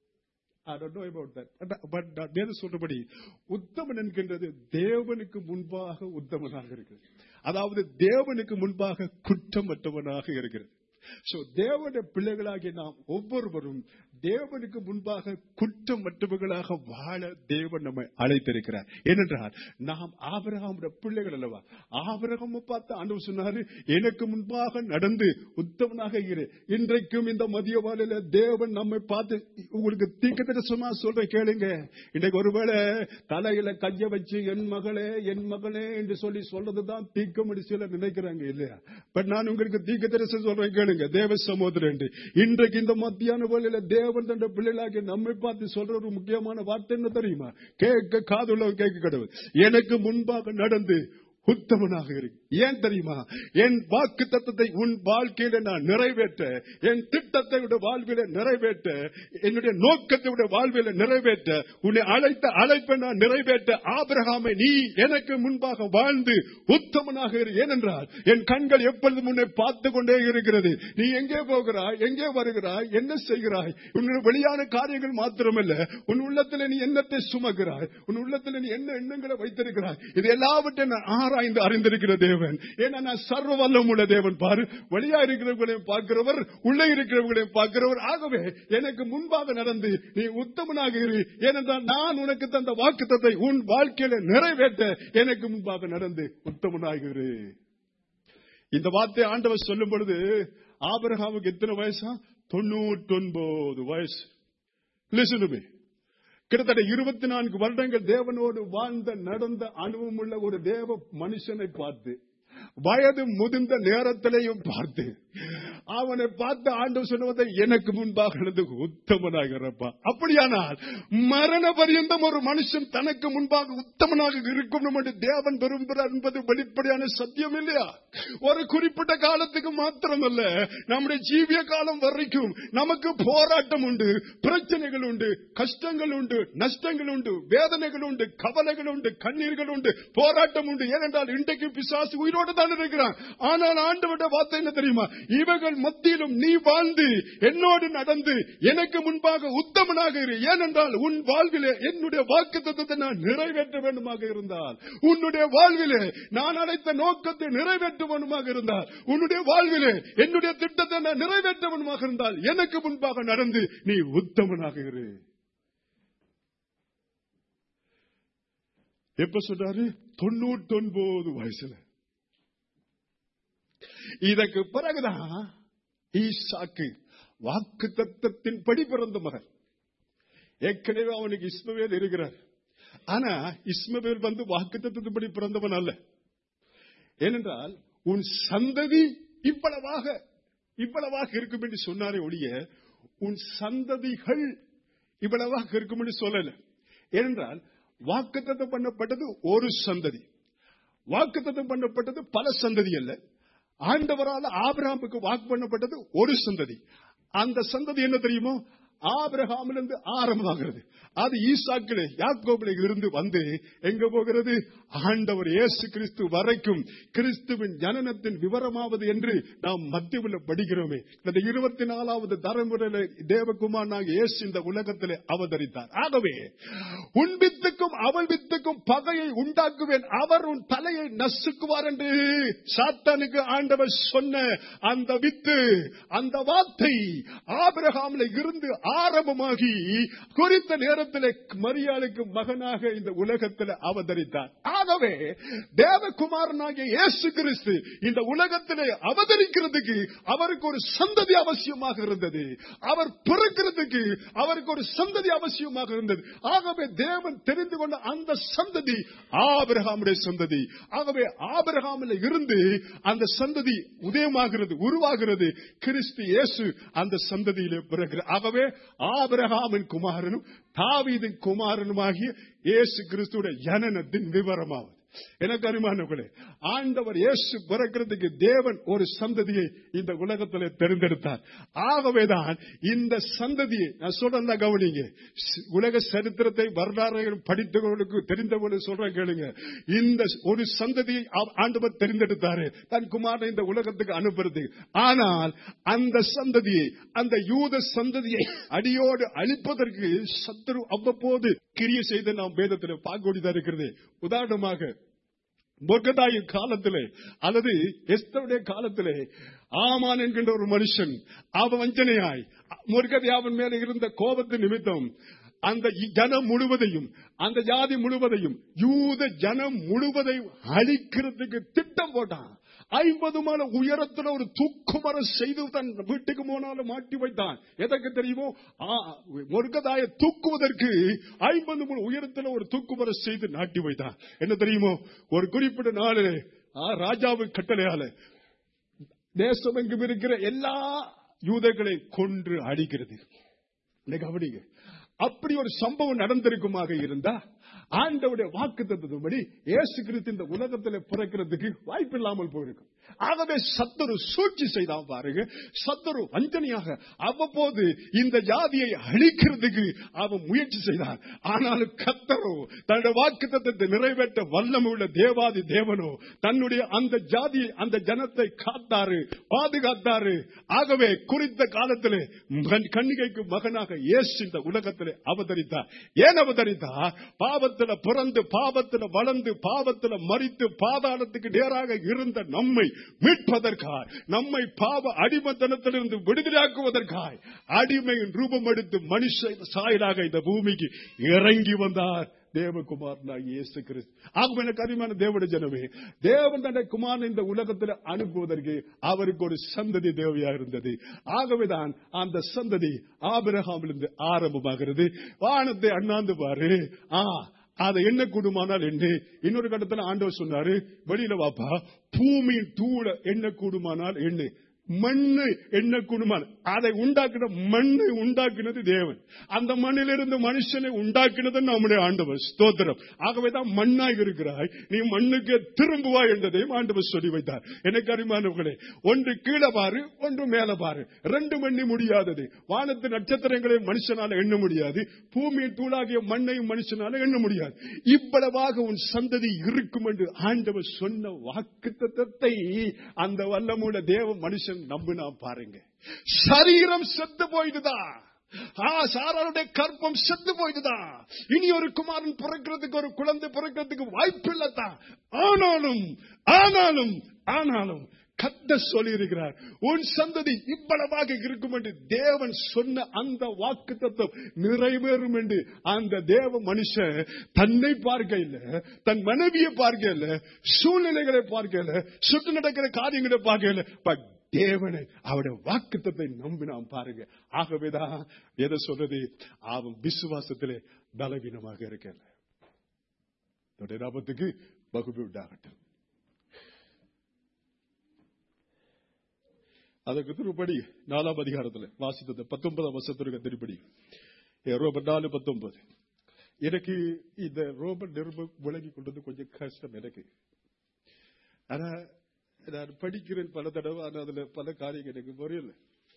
I don't know about that. But- but நான் வேதம் சொல்றபடி உத்தமன் என்கின்றது தேவனுக்கு முன்பாக உத்தமனாக இருக்கிறது அதாவது தேவனுக்கு முன்பாக குற்றமற்றவனாக இருக்கிறது சோ தேவனுடைய பிள்ளைகளாகிய நாம் ஒவ்வொருவரும் தேவனுக்கு முன்பாக குற்றமற்றவர்களாக வாழ தேவன் நம்மை அழைத்திருக்கிறார் ஏனென்றால் நாம் ஆபிரகாமுடைய பிள்ளைகள் அல்லவா ஆபிரகாமை பார்த்து ஆண்டவர் சொன்னாரு எனக்கு முன்பாக நடந்து உத்தமனாக இரு இன்றைக்கும் இந்த மதிய வேளையில தேவன் நம்மை பார்த்து உங்களுக்கு தீர்க்கதரிசனமா சொல்ற கேளுங்க இன்னைக்கு ஒருவேளை தலையில கைய வச்சு என் மகளே என் மகளே என்று சொல்லி சொல்றதுதான் தீர்க்கமடி சிலர் நினைக்கிறாங்க இல்லையா பட் நான் உங்களுக்கு தீர்க்கதரிசனம் சொல்றேன் கேளுங்க தேவ சமோதரன் என்று இன்றைக்கு இந்த மத்தியான வேளையில தேவன் தந்த பிள்ளைகளாகிய நம்மை பார்த்து சொல்ற ஒரு முக்கியமான வார்த்தை என்ன தெரியுமா கேட்க காதுள்ளவன் கேட்க கடவுள் எனக்கு முன்பாக நடந்து உத்தமனாக இருக்கு ஏன் தெரியுமா என் வாக்கு தத்தத்தை உன் வாழ்க்கையில நான் நிறைவேற்ற என் திட்டத்தை விட வாழ்வில நிறைவேற்ற என்னுடைய நோக்கத்தை விட வாழ்வில நிறைவேற்ற உன்னை அழைத்த அழைப்பை நான் நிறைவேற்ற ஆபிரகாமை நீ எனக்கு முன்பாக வாழ்ந்து உத்தமனாக இரு ஏனென்றால் என் கண்கள் எப்பொழுதும் உன்னை பார்த்து கொண்டே இருக்கிறது நீ எங்கே போகிறாய் எங்கே வருகிறாய் என்ன செய்கிறாய் உன்னுடைய வெளியான காரியங்கள் மாத்திரமல்ல உன் உள்ளத்தில் நீ எண்ணத்தை சுமக்கிறாய் உன் உள்ளத்தில் நீ என்ன எண்ணங்களை வைத்திருக்கிறாய் இது எல்லாவற்றையும் நான் ஆராய்ந்து அறிந்திருக்கிற தேவன் ஏன்னா நான் சர்வ வல்லமுள்ள தேவன் பாரு வெளியா இருக்கிறவங்களையும் பார்க்கிறவர் உள்ளே இருக்கிறவங்களையும் பார்க்கிறவர் ஆகவே எனக்கு முன்பாக நடந்து நீ உத்தமனாக இரு ஏனென்றால் நான் உனக்கு தந்த வாக்குத்தத்தை உன் வாழ்க்கையில நிறைவேற்ற எனக்கு முன்பாக நடந்து உத்தமனாக இரு இந்த வார்த்தை ஆண்டவர் சொல்லும் பொழுது ஆபிரகாமுக்கு எத்தனை வயசா தொண்ணூற்றொன்பது வயசு Listen to me. கிட்டத்தட்ட இருபத்தி நான்கு வருடங்கள் தேவனோடு வாழ்ந்த நடந்த அனுபவம் உள்ள ஒரு தேவ மனுஷனை பார்த்து வயது முதிர்ந்த நேரத்திலையும் பார்த்து அவனை பார்த்து ஆண்டு சொன்னதை எனக்கு முன்பாக நடந்து உத்தமனாகிறப்பா அப்படியானால் மரண பரியந்தம் ஒரு மனுஷன் தனக்கு முன்பாக உத்தமனாக இருக்கும் என்று தேவன் விரும்புகிறார் என்பது வெளிப்படையான சத்தியம் இல்லையா ஒரு குறிப்பிட்ட காலத்துக்கு மாத்திரமல்ல நம்முடைய ஜீவிய காலம் வரைக்கும் நமக்கு போராட்டம் உண்டு பிரச்சனைகள் உண்டு கஷ்டங்கள் உண்டு நஷ்டங்கள் உண்டு வேதனைகள் உண்டு கவலைகள் உண்டு கண்ணீர்கள் உண்டு போராட்டம் உண்டு ஏனென்றால் இன்றைக்கு பிசாசு உயிரோடு தான் இருக்கிறான் ஆனால் ஆண்டவட்ட வார்த்தை என்ன தெரியுமா இவைகள் மத்தியிலும் நீ வாழ்ந்து என்னோடு நடந்து எனக்கு முன்பாக உத்தமனாக இரு ஏனென்றால் உன் வாழ்விலே என்னுடைய வாக்கு தத்துவத்தை நான் நிறைவேற்ற வேண்டுமாக இருந்தால் உன்னுடைய வாழ்விலே நான் அழைத்த நோக்கத்தை நிறைவேற்ற வேண்டுமாக இருந்தால் உன்னுடைய வாழ்விலே என்னுடைய திட்டத்தை நான் நிறைவேற்ற வேண்டுமாக இருந்தால் எனக்கு முன்பாக நடந்து நீ உத்தமனாக இரு எப்ப சொல்றாரு தொண்ணூத்தி ஒன்பது வயசுல இதற்கு பிறகுதான் ஈசாக்கு வாக்கு தத்தத்தின் படி பிறந்த மகன் ஏற்கனவே அவனுக்கு இஸ்மவேல் இருக்கிறார் ஆனா இஸ்மவேல் வந்து வாக்குத்தத்தப்படி பிறந்தவன் அல்ல ஏனென்றால் உன் சந்ததி இவ்வளவாக இவ்வளவாக இருக்கும் என்று சொன்னாரே ஒழிய உன் சந்ததிகள் இவ்வளவாக இருக்கும் என்று சொல்லல ஏனென்றால் வாக்குத்தத்தம் பண்ணப்பட்டது ஒரு சந்ததி வாக்குத்தத்தம் பண்ணப்பட்டது பல சந்ததி அல்ல ஆண்டவரால் ஆபிரகாமுக்கு வாக்கு பண்ணப்பட்டது ஒரு சந்ததி அந்த சந்ததி என்ன தெரியுமோ ஆபிரகாமிலிருந்து ஆரம்பமாகிறது அது ஈசாக்கிலே யாக்கோபிலே இருந்து வந்து எங்க போகிறது ஆண்டவர் இயேசு கிறிஸ்து வரைக்கும் கிறிஸ்துவின் ஜனனத்தின் விவரமாவது என்று நாம் மத்தியில் படிக்கிறோமே இந்த இருபத்தி நாலாவது தலைமுறையில தேவகுமார் நாங்கள் இயேசு இந்த உலகத்திலே அவதரித்தார் ஆகவே உன் வித்துக்கும் அவள் வித்துக்கும் பகையை உண்டாக்குவேன் அவர் உன் தலையை நசுக்குவார் என்று சாத்தானுக்கு ஆண்டவர் சொன்ன அந்த வித்து அந்த வார்த்தை ஆபிரகாமில் இருந்து ஆரம்பமாகி குறித்த நேரத்தில் மரியாளுக்கு மகனாக இந்த உலகத்தில் அவதரித்தார் ஆகவே தேவகுமாரனாகிய இயேசு கிறிஸ்து இந்த உலகத்திலே அவதரிக்கிறதுக்கு அவருக்கு ஒரு சந்ததி அவசியமாக இருந்தது அவர் பிறக்கிறதுக்கு அவருக்கு ஒரு சந்ததி அவசியமாக இருந்தது ஆகவே தேவன் தெரிந்து கொண்ட அந்த சந்ததி ஆபிரகாமுடைய சந்ததி ஆகவே ஆபிரகாமில் இருந்து அந்த சந்ததி உதயமாகிறது உருவாகிறது கிறிஸ்து இயேசு அந்த சந்ததியிலே பிறகு ஆகவே ஆபிரகாமின் குமாரனும் தாவீதின் குமாரனுமாகிய இயேசு கிறிஸ்துடைய ஜனனத்தின் விவரமாவது எனக்கு அருமானவர்களே ஆண்டவர் இயேசு பிறக்கிறதுக்கு தேவன் ஒரு சந்ததியை இந்த உலகத்தில் தெரிந்தெடுத்தார் ஆகவேதான் இந்த சந்ததியை நான் சொல்றேன் கவனிங்க உலக சரித்திரத்தை வரலாறு படித்தவர்களுக்கு தெரிந்தவர்களுக்கு சொல்றேன் கேளுங்க இந்த ஒரு சந்ததியை ஆண்டவர் தெரிந்தெடுத்தாரு தன் குமாரனை இந்த உலகத்துக்கு அனுப்புறது ஆனால் அந்த சந்ததியை அந்த யூத சந்ததியை அடியோடு அழிப்பதற்கு சத்துரு அவ்வப்போது கிரிய செய்து நாம் வேதத்தில் பார்க்க இருக்கிறது உதாரணமாக மொர்கதாயின் காலத்திலே அல்லது எஸ்தருடைய காலத்திலே ஆமான் என்கின்ற ஒரு மனுஷன் அவன் வஞ்சனையாய் முருகதையாவின் மேல இருந்த கோபத்து நிமித்தம் அந்த ஜனம் முழுவதையும் அந்த ஜாதி முழுவதையும் யூத ஜனம் முழுவதையும் அழிக்கிறதுக்கு திட்டம் போட்டான் ஐம்பது மல உயரத்துல ஒரு தூக்குமரம் செய்து தன் வீட்டுக்கு போனாலும் மாட்டி வைத்தான் எதற்கு தெரியுமோ முருகதாய தூக்குவதற்கு ஐம்பது மல உயரத்துல ஒரு தூக்குமரம் செய்து நாட்டி வைத்தான் என்ன தெரியுமோ ஒரு குறிப்பிட்ட நாளிலே ராஜாவின் கட்டளையால தேசம் எங்கும் இருக்கிற எல்லா யூதர்களை கொன்று அடிக்கிறது கவனிங்க அப்படி ஒரு சம்பவம் நடந்திருக்குமாக இருந்தா ஆண்டவுடைய வாக்கு தத்துவப்படி இயேசு கிறிஸ்து இந்த உலகத்தில் பிறக்கிறதுக்கு வாய்ப்பு இல்லாமல் போயிருக்கும் ஆகவே சத்துரு சூழ்ச்சி செய்தான் பாருங்க சத்துரு வஞ்சனையாக அவ்வப்போது இந்த ஜாதியை அழிக்கிறதுக்கு அவன் முயற்சி செய்தான் ஆனாலும் கத்தரோ தன்னுடைய வாக்கு தத்துவத்தை நிறைவேற்ற வல்லமை உள்ள தேவாதி தேவனோ தன்னுடைய அந்த ஜாதியை அந்த ஜனத்தை காத்தாரு பாதுகாத்தாரு ஆகவே குறித்த காலத்திலே கண்ணிகைக்கு மகனாக இயேசு இந்த உலகத்திலே அவதரித்தார் ஏன் அவதரித்தார் பாவத்தில் பிறந்து பாவத்தில் வளர்ந்து பாவத்தில் மறித்து பாதாளத்துக்கு நேராக இருந்த நம்மை மீட்பதற்காய் நம்மை பாவ அடிமத்தனத்திலிருந்து விடுதலையாக்குவதற்காய் அடிமையின் ரூபம் எடுத்து மனுஷ சாயலாக இந்த பூமிக்கு இறங்கி வந்தார் தேவகுமார் இயேசு கிறிஸ்து ஆகும் எனக்கு அறிமான தேவட ஜனமே தேவன் தன்னை குமாரன் இந்த உலகத்தில் அனுப்புவதற்கு அவருக்கு ஒரு சந்ததி தேவையா இருந்தது ஆகவேதான் அந்த சந்ததி ஆபிரகாமிலிருந்து ஆரம்பமாகிறது வானத்தை அண்ணாந்து பாரு ஆ அதை என்ன கூடுமானால் என்ன இன்னொரு கட்டத்தில் ஆண்டவர் சொன்னாரு வெளியில வாப்பா பூமியின் தூள என்ன கூடுமானால் என்ன மண்ணை என்ன குடும்பம் அதை உண்டாக்கின மண்ணை உண்டாக்கினது தேவன் அந்த மண்ணிலிருந்து மனுஷனை உண்டாக்கினது நம்முடைய ஆண்டவர் ஸ்தோத்திரம் ஆகவேதான் மண்ணாக இருக்கிறாய் நீ மண்ணுக்கு திரும்புவாய் என்றதையும் ஆண்டவர் சொல்லி வைத்தார் எனக்கு அறிமானவர்களே ஒன்று கீழே பாரு ஒன்று மேல பாரு ரெண்டு மண்ணி முடியாதது வானத்து நட்சத்திரங்களை மனுஷனால எண்ண முடியாது பூமியின் தூளாகிய மண்ணையும் மனுஷனால எண்ண முடியாது இவ்வளவாக உன் சந்ததி இருக்கும் என்று ஆண்டவர் சொன்ன வாக்கு அந்த வல்லமுள்ள தேவ மனுஷன் நம்பினா பாருங்க சரீரம் செத்து போயிடுதான் சாராருடைய கற்பம் செத்து போயிடுதான் இனி ஒரு குமாரன் பிறக்கிறதுக்கு ஒரு குழந்தை பிறக்கிறதுக்கு வாய்ப்பு இல்லத்தான் ஆனாலும் ஆனாலும் ஆனாலும் கத்த சொல்லி இருக்கிறார் உன் சந்ததி இவ்வளவாக இருக்கும் என்று தேவன் சொன்ன அந்த வாக்கு தத்துவம் நிறைவேறும் என்று அந்த தேவ மனுஷன் தன்னை பார்க்க இல்ல தன் மனைவியை பார்க்க இல்ல சூழ்நிலைகளை பார்க்க இல்ல சுட்டு நடக்கிற காரியங்களை பார்க்க இல்ல பட் தேவனை அவருடைய வாக்குத்தத்தை நம்பினான் பாருங்க ஆகவேதான் எதை சொல்றது அவன் விசுவாசத்திலே பலவீனமாக இருக்கல தன்னுடைய நாமத்துக்கு மகிமை உண்டாகட்டும் அதற்கு திருப்படி நாலாம் அதிகாரத்துல வாசித்தது பத்தொன்பதாம் வருஷத்திற்கு திருப்படி ரோபன் நாலு பத்தொன்பது எனக்கு இந்த ரோமன் நிருபம் விளங்கி கொண்டது கொஞ்சம் கஷ்டம் எனக்கு ஆனா நான் படிக்கிறேன் பல தடவை ஆனா அதுல பல காரியங்கள் எனக்கு புரியல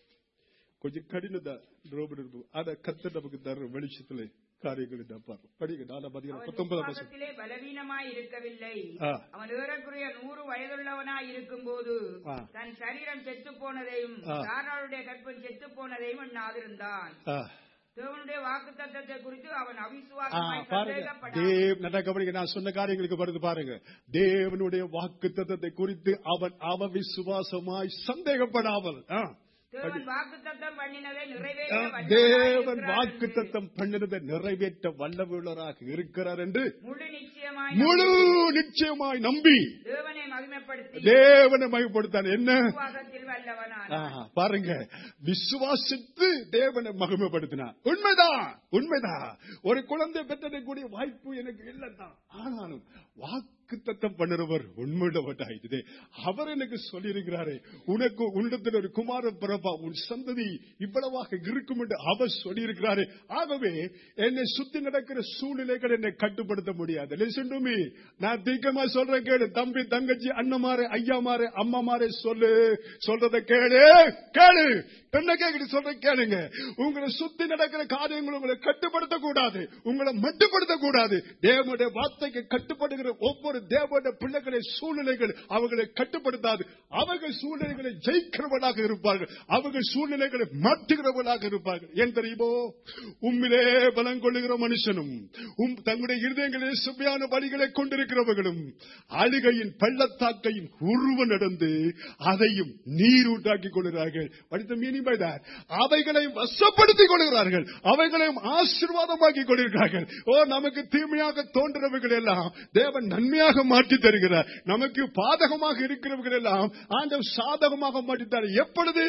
கொஞ்சம் கடினம் தான் ரோமன் நிருபம் ஆனா கத்த நமக்கு தர வெளிச்சத்துல காரியங்களை நான் பார்ப்போம் படிங்க நாலாம் அதிகாரம் அவன் பத்தொன்பதாம் வருஷம் விசுவாசத்திலே பலவீனமாய் இருக்கவில்லை ஆ. அவன் ஏறக்குறைய நூறு வயதுள்ளவனாய் இருக்கும்போது ஆ. தன் சரீரம் செத்து போனதையும் ஆ. சாராளுடைய கற்பன் செத்து போனதையும் எண்ணாதிருந்தான் ஆ தேவனுடைய வாக்கு தத்தத்தை குறித்து அவன் ஆ, அவிசுவாசமாய் பாருங்க சந்தேகப்படாமல் தேவ் நல்லா கவனிங்க நான் சொன்ன காரியங்களுக்கு வருது பாருங்க தேவனுடைய வாக்கு தத்தத்தை குறித்து அவன் அவ விசுவாசமாய் சந்தேகப்படாமல் ஆ. தேவன் வாக்கு தத்தம் பண்ணினதை ஆ, நிறைவேற்ற தேவன் வல்லவராய் வாக்கு இருக்கிறார் என்று தத்தம் பண்ணினதை நிறைவேற்ற வல்லவுள்ளராக இருக்கிறார் என்று முழு நிச்சயமாய் முழு நிச்சயமாய் நம்பி தேவனை மகிமைப்படுத்தி தேவனை மகிமைப்படுத்தான் என்ன விசுவாசத்தில் வல்லவனானான் ஆஹா, பாருங்க விசுவாசித்து தேவனை மகிமைப்படுத்தினார் உண்மைதான் உண்மைதான் ஒரு குழந்தை பெற்றக்கூடிய வாய்ப்பு எனக்கு இல்லைதான் ஆனாலும் வாக்கு தத்தம் பண்ணுறவர் உண்மையுள்ளவட்டாயிடுது அவர் எனக்கு சொல்லியிருக்கிறாரே உனக்கு உன்னிடத்தில் ஒரு குமாரன் பிறப்பா உன் சந்ததி இவ்வளவாக இருக்கும் என்று அவர் சொல்லியிருக்கிறாரே ஆகவே என்னை சுத்தி நடக்கிற சூழ்நிலைகள் என்னை கட்டுப்படுத்த முடியாது Listen to me. நான் தீக்கமா சொல்றேன் கேளு தம்பி தங்கச்சி அண்ணமாரு ஐயாமாரு அம்மாமாரு சொல்லு சொல்றத கேளு கேளு என்ன கேக்குது சொல்ற கேளுங்க உங்களை சுத்தி நடக்கிற காரியங்கள் உங்களை கட்டுப்படுத்த கூடாது உங்களை மட்டுப்படுத்த கூடாது தேவனுடைய வார்த்தைக்கு கட்டுப்படுகிற ஒவ்வொரு தேவனுடைய பிள்ளைகளை சூழ்நிலைகள் அவர்களை கட்டுப்படுத்தாது அவர்கள் சூழ்நிலைகளை ஜெயிக்கிறவர்களாக இருப்பார்கள் அவர்கள் சூழ்நிலைகளை மாற்றுகிறவர்களாக இருப்பார்கள் ஏன் தெரியுமோ உம்மிலே பலம் கொள்ளுகிற மனுஷனும் உம் தங்களுடைய இருதயங்களில் சுவையான வழிகளை கொண்டிருக்கிறவர்களும் அழுகையின் பள்ளத்தாக்கையும் உருவ நடந்து அதையும் நீர் உண்டாக்கி கொள்கிறார்கள் படித்த மீனிங் பை that அவைகளை வசப்படுத்திக் கொள்கிறார்கள் அவைகளையும் ஆசீர்வாதமாக்கி கொள்கிறார்கள் ஓ நமக்கு தீமையாக தோன்றுறவர்கள் எல்லாம் தேவன் நன்மையாக மாற்றி தருகிறார் நமக்கு பாதகமாக இருக்கிறவர்கள் எல்லாம் ஆண்டவர் சாதகமாக மாற்றி தர எப்பொழுது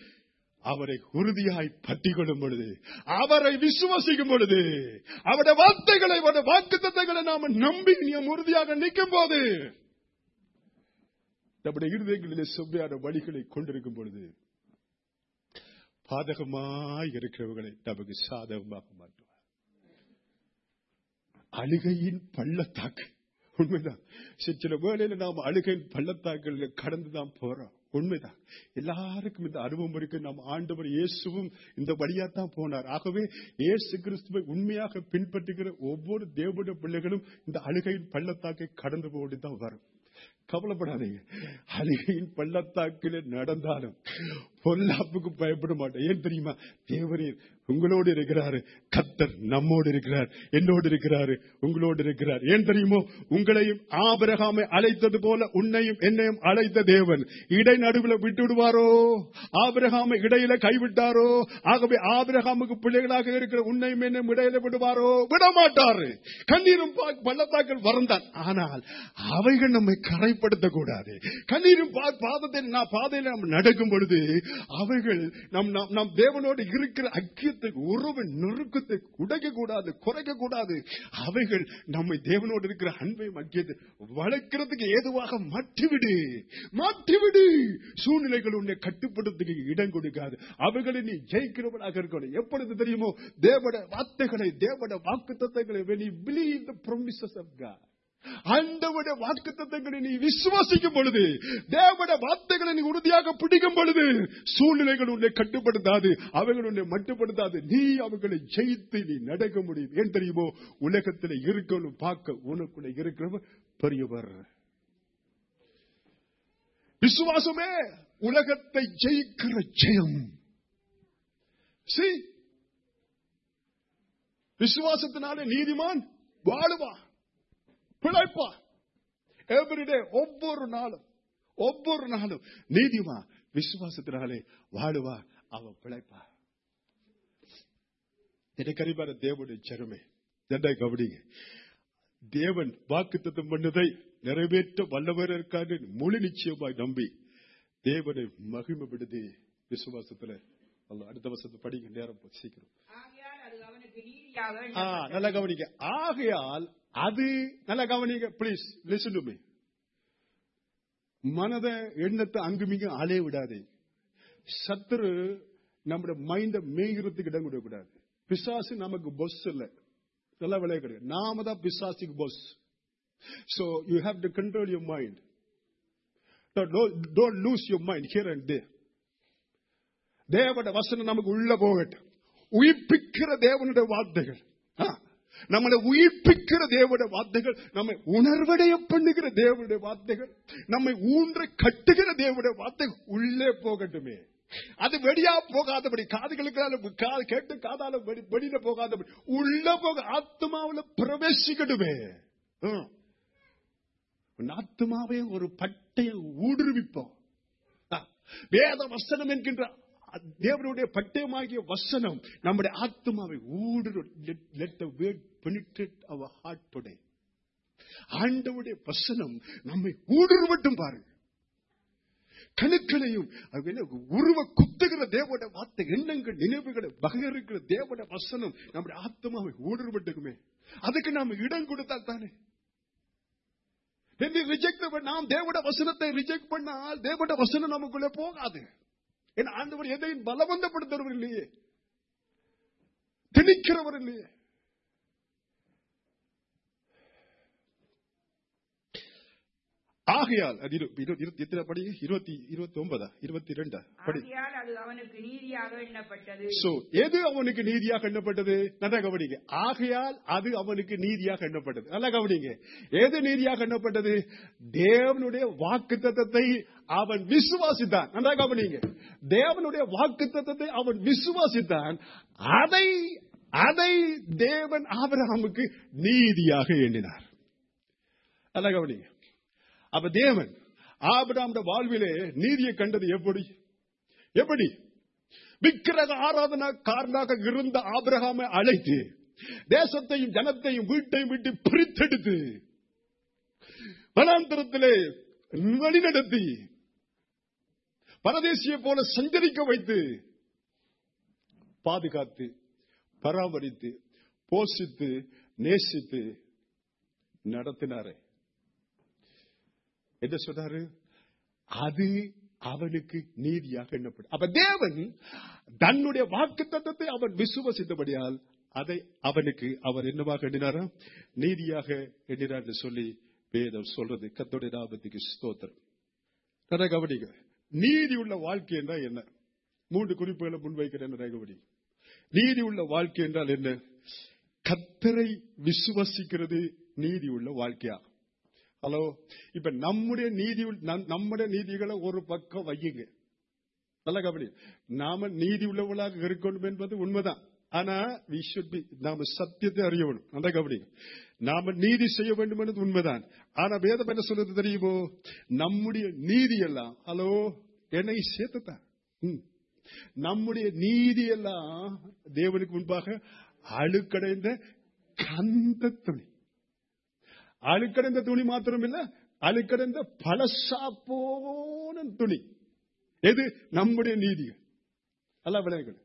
அவரை உறுதியாய் பற்றிக் கொள்ளும் பொழுது அவரை விசுவசிக்கும் பொழுது அவருடைய வார்த்தைகளை அவருடைய வாக்குத்தத்தங்களை நாம நம்பி நாம் உறுதியாக நிற்கும் போது நம்முடைய இருதயங்களிலே செவ்வையான வழிகளை கொண்டிருக்கும் பொழுது பாதகமாய் இருக்கிறவர்களை நமக்கு சாதகமாக மாற்றுவார் அழுகையின் பள்ளத்தாக்கு உண்மைதான் சில- சில வேளையில நாம் அழுகையின் பள்ளத்தாக்குல கடந்து தான் போறோம் உண்மைதான் எல்லாருக்கும் இந்த அனுபவம் இருக்கு நாம் ஆண்டவர் இயேசுவும் இந்த வழியா தான் போனார் ஆகவே இயேசு கிறிஸ்துவை உண்மையாக பின்பற்றுகிற ஒவ்வொரு தேவனுடைய பிள்ளைகளும் இந்த அழுகையின் பள்ளத்தாக்கை கடந்து போட்டு தான் வரும் கவலைப்படாதீங்க அழுகையின் பள்ளத்தாக்கில் நடந்தாலும் பொல்லாப்புக்கு பயப்பட மாட்டேன் ஏன் தெரியுமா தேவரீர் உங்களோடு இருக்கிறாரு கத்தர் நம்மோடு இருக்கிறார் என்னோடு இருக்கிறாரு உங்களோடு இருக்கிறார் ஏன் தெரியுமோ உங்களையும் ஆபிரகாமை அழைத்தது போல உன்னையும் என்னையும் அழைத்த தேவன் இடை நடுவில் விட்டு விடுவாரோ ஆபிரகாமை இடையில கைவிட்டாரோ ஆகவே ஆபிரகாமுக்கு பிள்ளைகளாக இருக்கிற உன்னையும் என்னையும் இடையில விடுவாரோ விட மாட்டாரு கண்ணீரும் பா- பள்ளத்தாக்கள் வரந்தான் ஆனால் அவைகள் நம்மை கரைப்படுத்த கூடாது கண்ணீரும் பா- பாதத்தை நான் பாதையில் நாம் நடக்கும் பொழுது அவைகள் நம் நம் நம் தேவனோடு இருக்கிற ஐக்கியத்தை உறவு நெருக்கத்தை உடைக்க கூடாது குறைக்க கூடாது அவைகள் நம்மை தேவனோடு இருக்கிற அன்பை ஐக்கியத்தை வளர்க்கிறதுக்கு ஏதுவாக மாற்றிவிடு மாற்றிவிடு சூழ்நிலைகள் உன்னை கட்டுப்படுத்துக்கு இடம் கொடுக்காது அவைகளை நீ ஜெயிக்கிறவனாக இருக்கணும் எப்பொழுது தெரியுமோ தேவட வார்த்தைகளை தேவட வாக்கு தத்தங்களை when you believe the promises of God ஆண்டவருடைய வாக்கு தத்தங்களை நீ விசுவாசிக்கும் பொழுது தேவட வார்த்தைகளை நீ உறுதியாக பிடிக்கும் பொழுது சூழ்நிலைகள் உன்னை கட்டுப்படுத்தாது அவைகள் உன்னை மட்டுப்படுத்தாது நீ அவைகளை ஜெயித்து நீ நடக்க முடியும் ஏன் தெரியுமோ உலகத்தில் இருக்கணும் பார்க்க உனக்குள்ள இருக்கிறவர் பெரியவர் விசுவாசமே உலகத்தை ஜெயிக்கிற ஜெயம் See? விசுவாசத்தினாலே நீதிமான் வாழுவான் பிழைப்பான் எவ்ரிடே ஒவ்வொரு நாளும் ஒவ்வொரு நாளும் நீதிமான் விசுவாசத்தினாலே வாழுவா அவன் பிழைப்பா எனக்கறிவார தேவனுடைய ஜனமே என்ன கவனிங்க தேவன் வாக்குத்தத்தம் பண்ணதை நிறைவேற்ற வல்லவர் இருக்காரு முழு நிச்சயமாய் நம்பி தேவனை மகிமைப்படுத்தி விசுவாசத்துல அல்ல அடுத்த வருஷத்தை படிக்க நேரம் போச்சு, சீக்கிரம் ஆகையால் அது அவனுக்கு நீதியாக ஆ, எண்ணப்பட்டது. நல்லா கவனிக்க ஆகையால் அது நல்லா கவனிங்க ப்ளீஸ் லிசன் டு மீ மனத எண்ணத்தை அங்குமிங்க அலைய விடாதே சத்துரு நம்முடைய மைண்ட மேய்கிறதுக்கு இடம் கொடுக்கக்கூடாது பிசாசு நமக்கு பொஸ் இல்ல நல்லா விளைய கிடையாது நாம தான் பிசாசுக்கு பொஸ் so you have to control your mind don't lose your mind here and தே தேவட வசனம் நமக்கு உள்ள போகட்டும் உயிர்ப்பிக்கிற தேவனுடைய வார்த்தைகள் ஆ, நம்மளை உயிர்ப்பிக்கிற தேவனுடைய வார்த்தைகள் நம்மை உணர்வடைய பண்ணுகிற தேவனுடைய வார்த்தைகள் நம்மை ஊன்ற கட்டுகிற தேவனுடைய வார்த்தைகள் உள்ளே போகட்டுமே அது வெளியா போகாதபடி காதுகளுக்கு காது கேட்டு காதால வெடி- வெளியில போகாதபடி உள்ள போக ஆத்மாவுல பிரவேசிக்கட்டுமே ஆ. உன் ஆத்மாவை ஒரு பட்டையை ஊடுருவிப்போம் ஆ, வேத வசனம் என்கின்ற தேவனுடைய பட்டயமாகிய வசனம் நம்முடைய ஆத்மாவை ஊடுரு let the word penetrate our heart today ஆண்டவுடைய வசனம் நம்மை ஊடுருவட்டும் பாருங்க கணுக்களையும் அது என்ன, உருவ குத்துகிற தேவோட வார்த்தை எண்ணங்கள் நினைவுகளை வகையறுக்கிற தேவோட வசனம் நம்முடைய ஆத்மாவை ஊடுருவட்டுக்குமே அதுக்கு நாம இடம் கொடுத்தால் தானே When we reject the word, நாம் தேவட வசனத்தை ரிஜெக்ட் பண்ணால் தேவட வசனம் நமக்குள்ளே போகாது ஏன்னா ஆண்டவர் எதையும் பலவந்தப்படுத்துறவர் இல்லையே திணிக்கிறவர் இல்லையே ஆகையால் அது இரு- இரு- இரு- எத்தனை படி இருபத்தி இருபத்தி ஒன்பதா இருபத்தி ரெண்டா படி ஆகையால் அது அவனுக்கு நீதியாக எண்ணப்பட்டது சோ எது அவனுக்கு நீதியாக எண்ணப்பட்டது நல்லா கவனிங்க ஆகையால் அது அவனுக்கு நீதியாக எண்ணப்பட்டது நல்லா கவனிங்க எது நீதியாக எண்ணப்பட்டது தேவனுடைய வாக்கு அவன் விசுவாசித்தான் நல்லா கவனிங்க தேவனுடைய வாக்கு அவன் விசுவாசித்தான் அதை அதை தேவன் ஆபிரகாமுக்கு நீதியாக எண்ணினார் நல்லா கவனிங்க அப்ப தேவன் ஆபிரகாமுடைய வாழ்விலே நீதியை கண்டது எப்படி எப்படி விக்கிரக ஆராதனாக்காரனாக இருந்த ஆபிரகாமை அழைத்து தேசத்தையும் ஜனத்தையும் வீட்டையும் விட்டு பிரித்தெடுத்து வனாந்தரத்திலே வழிநடத்தி பரதேசியை போல சஞ்சரிக்க வைத்து பாதுகாத்து பராமரித்து போஷித்து நேசித்து நடத்தினாரே என்ன சொன்னாரு அது அவனுக்கு நீதியாக எண்ணப்படும் அப்ப தேவன் தன்னுடைய வாக்கு தத்தத்தை அவன் விசுவசித்தபடியால் அதை அவனுக்கு அவர் என்னவாக எண்ணினாரா நீதியாக எண்ணினார் என்று சொல்லி வேதம் சொல்றது கத்தோடைய நாமத்துக்கு ஸ்தோத்திரம் நல்லா கவனிங்க நீதி உள்ள வாழ்க்கை என்றால் என்ன மூன்று குறிப்புகளை முன்வைக்கிறேன் கவனி நீதி உள்ள வாழ்க்கை என்றால் என்ன கத்தரை விசுவசிக்கிறது நீதி உள்ள வாழ்க்கையா ஹலோ இப்ப நம்முடைய நீதி நம்- நம்முடைய நீதிகளை ஒரு பக்கம் வையுங்க நல்ல கவனி நாம நீதி உள்ளவர்களாக இருக்கணும் என்பது உண்மைதான் ஆனா we should be நாம சத்தியத்தை அறியணும் நல்ல கவனிங்க நாம நீதி செய்ய வேண்டும் என்பது உண்மைதான் ஆனா வேதம் என்ன சொல்றது தெரியுமோ நம்முடைய நீதி எல்லாம் ஹலோ என்னை சேர்த்துத்தான் ம். நம்முடைய நீதி எல்லாம் தேவனுக்கு முன்பாக அழுக்கடைந்த கந்த துணி அழுக்கடைந்த துணி மாத்திரம் இல்ல அழுக்கடைந்த பழசா போன துணி எது நம்முடைய நீதிகள் அல்ல விளைவுகள்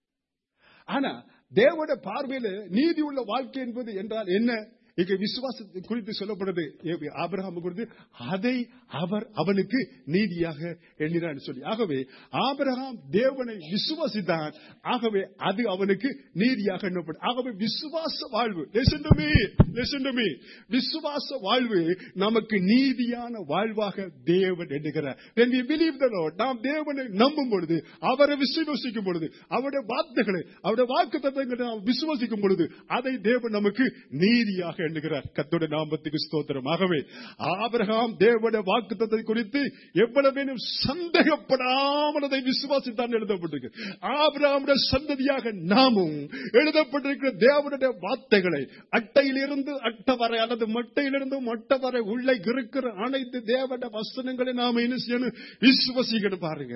ஆனா தேவோட பார்வையில நீதி உள்ள வாழ்க்கை என்பது என்றால் என்ன இங்க விசுவாசத்தை குறித்து சொல்லப்படுது ஆபிரகாம் குறித்து அதை அவர் அவனுக்கு நீதியாக எண்ணினார் சொல்லி ஆகவே ஆபிரகாம் தேவனை விசுவாசித்தான் ஆகவே அது அவனுக்கு நீதியாக எண்ணப்படும் ஆகவே விசுவாச வாழ்வு listen to me listen to me விசுவாச வாழ்வு நமக்கு நீதியான வாழ்வாக தேவன் எண்ணுகிறார் when we believe the Lord நாம் தேவனை நம்பும் பொழுது அவரை விசுவாசிக்கும் பொழுது அவருடைய வார்த்தைகளை அவருடைய வாக்கு தத்துவங்களை நாம் விசுவாசிக்கும் பொழுது அதை தேவன் நமக்கு நீதியாக எண்ணுகிறார் கத்தோட நாமத்துக்கு ஸ்தோத்திரம் ஆகவே ஆபிரகாம் தேவனுடைய வாக்கு தத்துவத்தை குறித்து எவ்வளவேனும் சந்தேகப்படாமல் அதை விசுவாசித்தான் எழுதப்பட்டிருக்கு ஆபிரகாமுடைய சந்ததியாக நாமும் எழுதப்பட்டிருக்கிற தேவனுடைய வார்த்தைகளை அட்டையிலிருந்து அட்டை வரை அல்லது மட்டையிலிருந்து மட்டை வரை உள்ள இருக்கிற அனைத்து தேவனுடைய வசனங்களை நாம என்ன செய்யணும் விசுவசிக்கணும் பாருங்க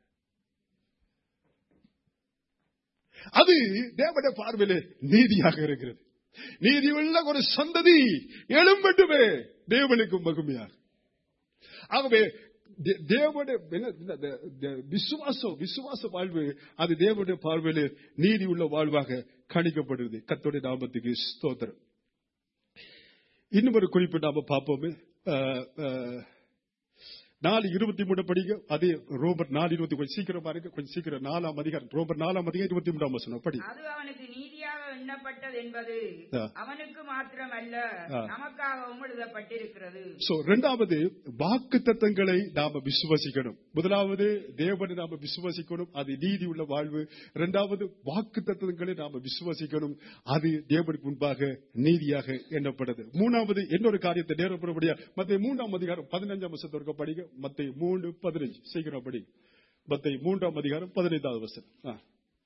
அது தேவனுடைய பார்வையிலே நீதியாக இருக்கிறது நீதி உள்ள ஒரு சந்ததி எழும்பட்டுமே தேவனுக்கு மகிமையாக ஆகவே தே- தேவனுடைய என்ன, இந்த- இந்த- இந்த விசுவாசம் விசுவாச வாழ்வு அது தேவனுடைய பார்வையிலே நீதி உள்ள வாழ்வாக கணிக்கப்படுகிறது கத்தோடைய நாமத்துக்கு ஸ்தோத்திரம் இன்னும் ஒரு குறிப்பு நாம பார்ப்போமே அஹ், அஹ், நாலு இருபத்தி மூணு படிங்க அதே ரோபர்ட் நாலு இருபத்தி கொஞ்சம் சீக்கிரம் பாருங்க கொஞ்சம் சீக்கிரம் நாலாம் அதிகாரம் ரோபர்ட் நாலாம் அதிகாரம் இருபத்தி மூன்றாம் வசனம் படி அது அவனுக்கு நீதியாக எண்ணப்பட்டது என்பது ஆ. அவனுக்கு மாத்திரமல்ல ஆ. நமக்காகவும் எழுதப்பட்டிருக்கிறது சோ ரெண்டாவது வாக்கு தத்தங்களை நாம விசுவசிக்கணும் முதலாவது தேவனை நாம விசுவசிக்கணும் அது நீதி உள்ள வாழ்வு இரண்டாவது வாக்கு தத்தங்களை நாம விசுவசிக்கணும் அது தேவனுக்கு முன்பாக நீதியாக எண்ணப்படுது மூணாவது இன்னொரு காரியத்தை நேரப்படபடியா மத்திய மூன்றாம் அதிகாரம் பதினஞ்சாம் வருஷத்திற்கு படிக்க மத்திய மூன்று பதினஞ்சு சீக்கிரம் படி மத்திய மூன்றாம் அதிகாரம் பதினைந்தாவது வருஷம் ஆ.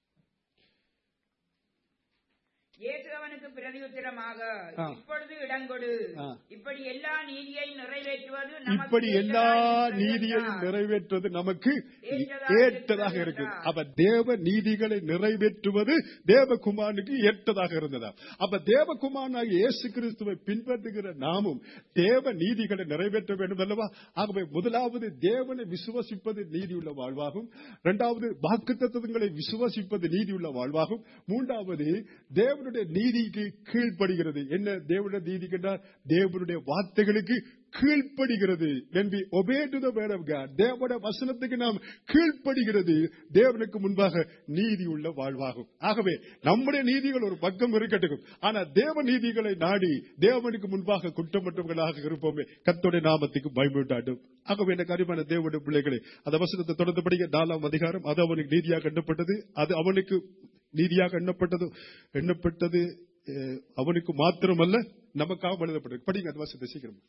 இயேசு அவனுக்கு பிரதியுத்தரமாக ஆ. இப்பொழுது இடங்கொடு ஆ. இப்படி எல்லா நீதியை நிறைவேற்றுவது நமக்கு இப்படி எல்லா ஏற்றதாய் நீதியையும் இருக்கிறது நிறைவேற்றுவது நமக்கு ஏற்றதாக ஏற்றதாக இருக்கிறது இருக்குது அப்ப தேவ நீதிகளை நிறைவேற்றுவது தேவகுமாரனுக்கு ஏற்றதாக இருந்ததா அப்ப தேவகுமாரனாகிய இயேசு கிறிஸ்துவை பின்பற்றுகிற நாமும் தேவ நீதிகளை நிறைவேற்ற வேண்டும் அல்லவா ஆகவே முதலாவது தேவனை விசுவசிப்பது நீதியுள்ள வாழ்வாகும் இரண்டாவது வாக்குத்தத்தங்களை விசுவசிப்பது நீதியுள்ள வாழ்வாகும் மூன்றாவது தேவனுடைய நீதிக்கு கீழ்ப்படுகிறது என்ன தேவனுடைய நீதி என்றால் தேவனுடைய வார்த்தைகளுக்கு கீழ்ப்படுகிறது when we obey to the word of God தேவனுடைய வசனத்துக்கு நாம் கீழ்ப்படுகிறது தேவனுக்கு முன்பாக நீதி உள்ள வாழ்வாகும் ஆகவே நம்முடைய நீதிகள் ஒரு பக்கம் இருக்கட்டும் ஆனா தேவ நீதிகளை நாடி தேவனுக்கு முன்பாக குற்றமற்றவர்களாக இருப்போமே கத்தோடைய நாமத்துக்கு பயமுண்டாட்டும் ஆகவே எனக்கு அறிவான தேவனுடைய பிள்ளைகளை அந்த வசனத்தை தொடர்ந்து படிக்க நாலாம் அதிகாரம் அது அவனுக்கு நீதியாக எண்ணப்பட்டது அது அவனுக்கு நீதியாக எண்ணப்பட்டது எண்ணப்பட்டது அஹ், அவனுக்கு மாத்திரமல்ல நமக்காக எழுதப்பட்டது படிங்க அந்த வசனத்தை சீக்கிரம்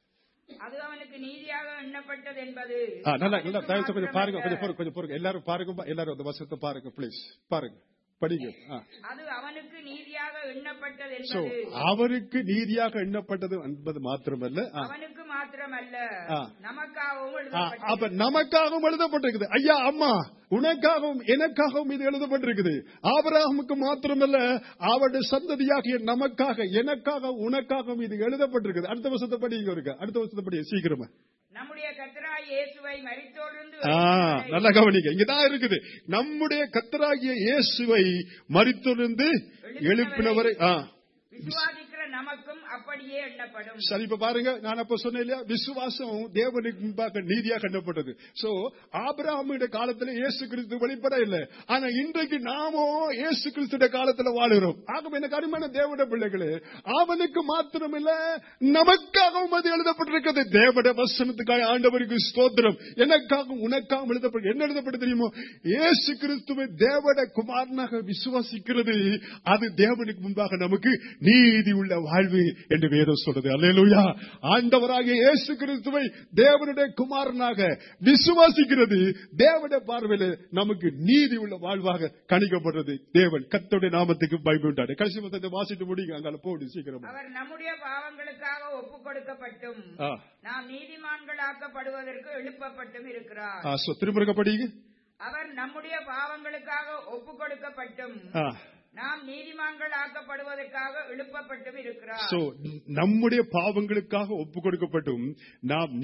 அது அவனுக்கு நீதியாக எண்ணப்பட்டது என்பது ஆ, நல்லா நல்லா அவனுக்கு தயவு செய்து கொஞ்சம் பாருங்க மாத்திரமல்ல. கொஞ்சம் பொறுங்க கொஞ்சம் பொறுங்க எல்லாரும் பாருங்க எல்லாரும் அந்த வசனத்தை பாருங்க ப்ளீஸ் பாருங்க படிங்க ஆ. அது அவனுக்கு நீதியாக எண்ணப்பட்டது So, என்பது அவருக்கு நீதியாக எண்ணப்பட்டது என்பது மாத்திரமல்ல ஆ. அவனுக்கு மாத்திரமல்ல ஆ. நமக்காகவும் ஆ, அப்ப எழுதப்பட்டது நமக்காகவும் எழுதப்பட்டிருக்குது ஐயா அம்மா உனக்காகவும் எனக்காகவும் இது எழுதப்பட்டிருக்குது ஆபராகமுக்கு மாத்திரமல்ல அவருடைய சந்ததியாகிய நமக்காக எனக்காக உனக்காகவும் இது எழுதப்பட்டிருக்குது அடுத்த வருஷத்தை படிங்க இருக்கு அடுத்த வருஷத்தை படி சீக்கிரமா நம்முடைய கத்தராய் இயேசுவை மரித்தோர்ந்து ஆ, நல்லா கவனிங்க இங்கதான் இருக்குது நம்முடைய கத்தராகிய இயேசுவை மறித்திருந்து எழுப்பினவரை ஆ விசுவாசிக்கிற நமக்கும் அப்படியே எண்ணப்படும் சரி இப்ப பாருங்க நான் அப்ப சொன்னேன் இல்லையா விசுவாசம் தேவனுக்கு முன்பாக நீதியா கண்டப்பட்டது சோ ஆபிரகாமுடைய காலத்துல இயேசு கிறிஸ்து வெளிப்பட இல்லை ஆனா இன்றைக்கு நாமோ இயேசு கிறிஸ்துடைய காலத்துல வாழுகிறோம் ஆகவே எனக்கு அருமையான தேவனுடைய பிள்ளைகளே அவனுக்கு மாத்திரம் இல்ல நமக்காகவும் அது எழுதப்பட்டிருக்கிறது தேவனுடைய வசனத்துக்காக ஆண்டவருக்கு ஸ்தோத்திரம் எனக்காகவும் உனக்காகவும் எழுதப்பட்டு என்ன எழுதப்பட்டு தெரியுமோ இயேசு கிறிஸ்துவை தேவனுடைய குமாரனாக விசுவாசிக்கிறது அது தேவனுக்கு முன்பாக நமக்கு நீதி உள்ள வாழ்வு என்று வேதம் சொல்றது அல்லேலூயா ஆண்டவராகிய இயேசு கிறிஸ்துவை தேவனுடைய குமாரனாக விசுவாசிக்கிறது தேவனுடைய பார்வையில நமக்கு நீதி உள்ள வாழ்வாக கணிக்கப்படுறது தேவன் கத்தோடைய நாமத்துக்கு பயமுண்டாடு கடைசி மொத்தத்தை வாசிட்டு முடியுங்க அங்கால போடு சீக்கிரமா அவர் நம்முடைய பாவங்களுக்காக ஒப்பு கொடுக்கப்பட்டும் ஆ. நாம் நீதிமான்களாக்கப்படுவதற்கு எழுப்பப்பட்டும் இருக்கிறார் ஆ, so திருமுருக படிங்க அவர் நம்முடைய பாவங்களுக்காக ஒப்பு கொடுக்கப்பட்டும் ஆ. நாம் நீதிமான்கள் ஆக்கப்படுவதற்காக எழுப்பப்பட்டும் இருக்கிறார் So, நம்முடைய பாவங்களுக்காக ஒப்பு கொடுக்கப்பட்டும் நாம்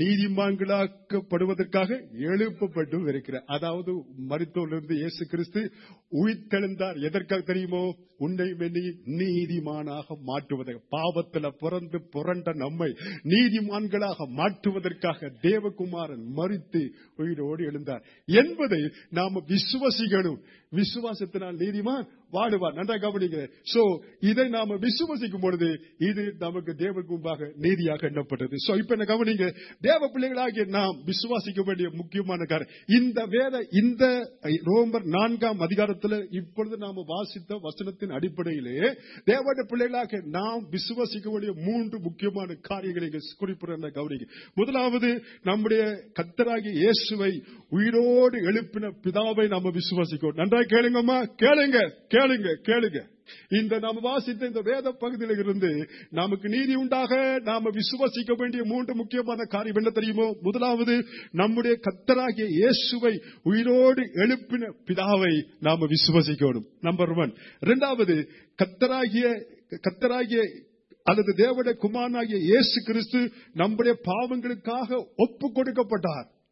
நீதிமான்களாக்கப்படுவதற்காக எழுப்பப்பட்டும் இருக்கிறார் அதாவது மருத்துவரிலிருந்து இயேசு கிறிஸ்து உயிர்த்தெழுந்தார் எதற்காக தெரியுமோ உன்னை மென்னி நீதிமானாக மாற்றுவதற்கு பாவத்துல பிறந்து புரண்ட நம்மை நீதிமான்களாக மாற்றுவதற்காக தேவகுமாரன் மறித்து உயிரோடு எழுந்தார் என்பதை நாம விசுவசிக்கணும் விசுவாசத்தினால் நீதிமான் வாடுவார் நன்றா கவனிங்க சோ இதை நாம விசுவசிக்கும் பொழுது இது நமக்கு தேவனுக்கு முன்பாக நீதியாக எண்ணப்பட்டது சோ இப்ப என்ன கவனிங்க தேவ பிள்ளைகளாகிய நாம் விசுவாசிக்க வேண்டிய முக்கியமான காரியம் இந்த வேத இந்த ரோமர் நான்காம் அதிகாரத்துல இப்பொழுது நாம வாசித்த வசனத்தின் அடிப்படையிலே தேவனுடைய பிள்ளைகளாக நாம் விசுவாசிக்க வேண்டிய மூன்று முக்கியமான காரியங்களை இங்க குறிப்பிட கவனிங்க முதலாவது நம்முடைய கத்தராகிய இயேசுவை உயிரோடு எழுப்பின பிதாவை நாம விசுவாசிக்கணும் நன்றாய் கேளுங்கம்மா கேளுங்க கேளுங்க கேளுங்க இந்த நாம் வாசித்த இந்த வேத பகுதியில இருந்து நமக்கு நீதி உண்டாக நாம விசுவாசிக்க வேண்டிய மூன்று முக்கியமான காரியம் என்ன தெரியுமோ முதலாவது நம்முடைய கத்தராகிய இயேசுவை உயிரோடு எழுப்பின பிதாவை நாம விசுவாசிக்கணும் நம்பர் ஒன் இரண்டாவது கத்தராகிய கத்தராகிய அல்லது தேவனுடைய குமாரனாகிய இயேசு கிறிஸ்து நம்முடைய பாவங்களுக்காக ஒப்பு கொடுக்கப்பட்டார்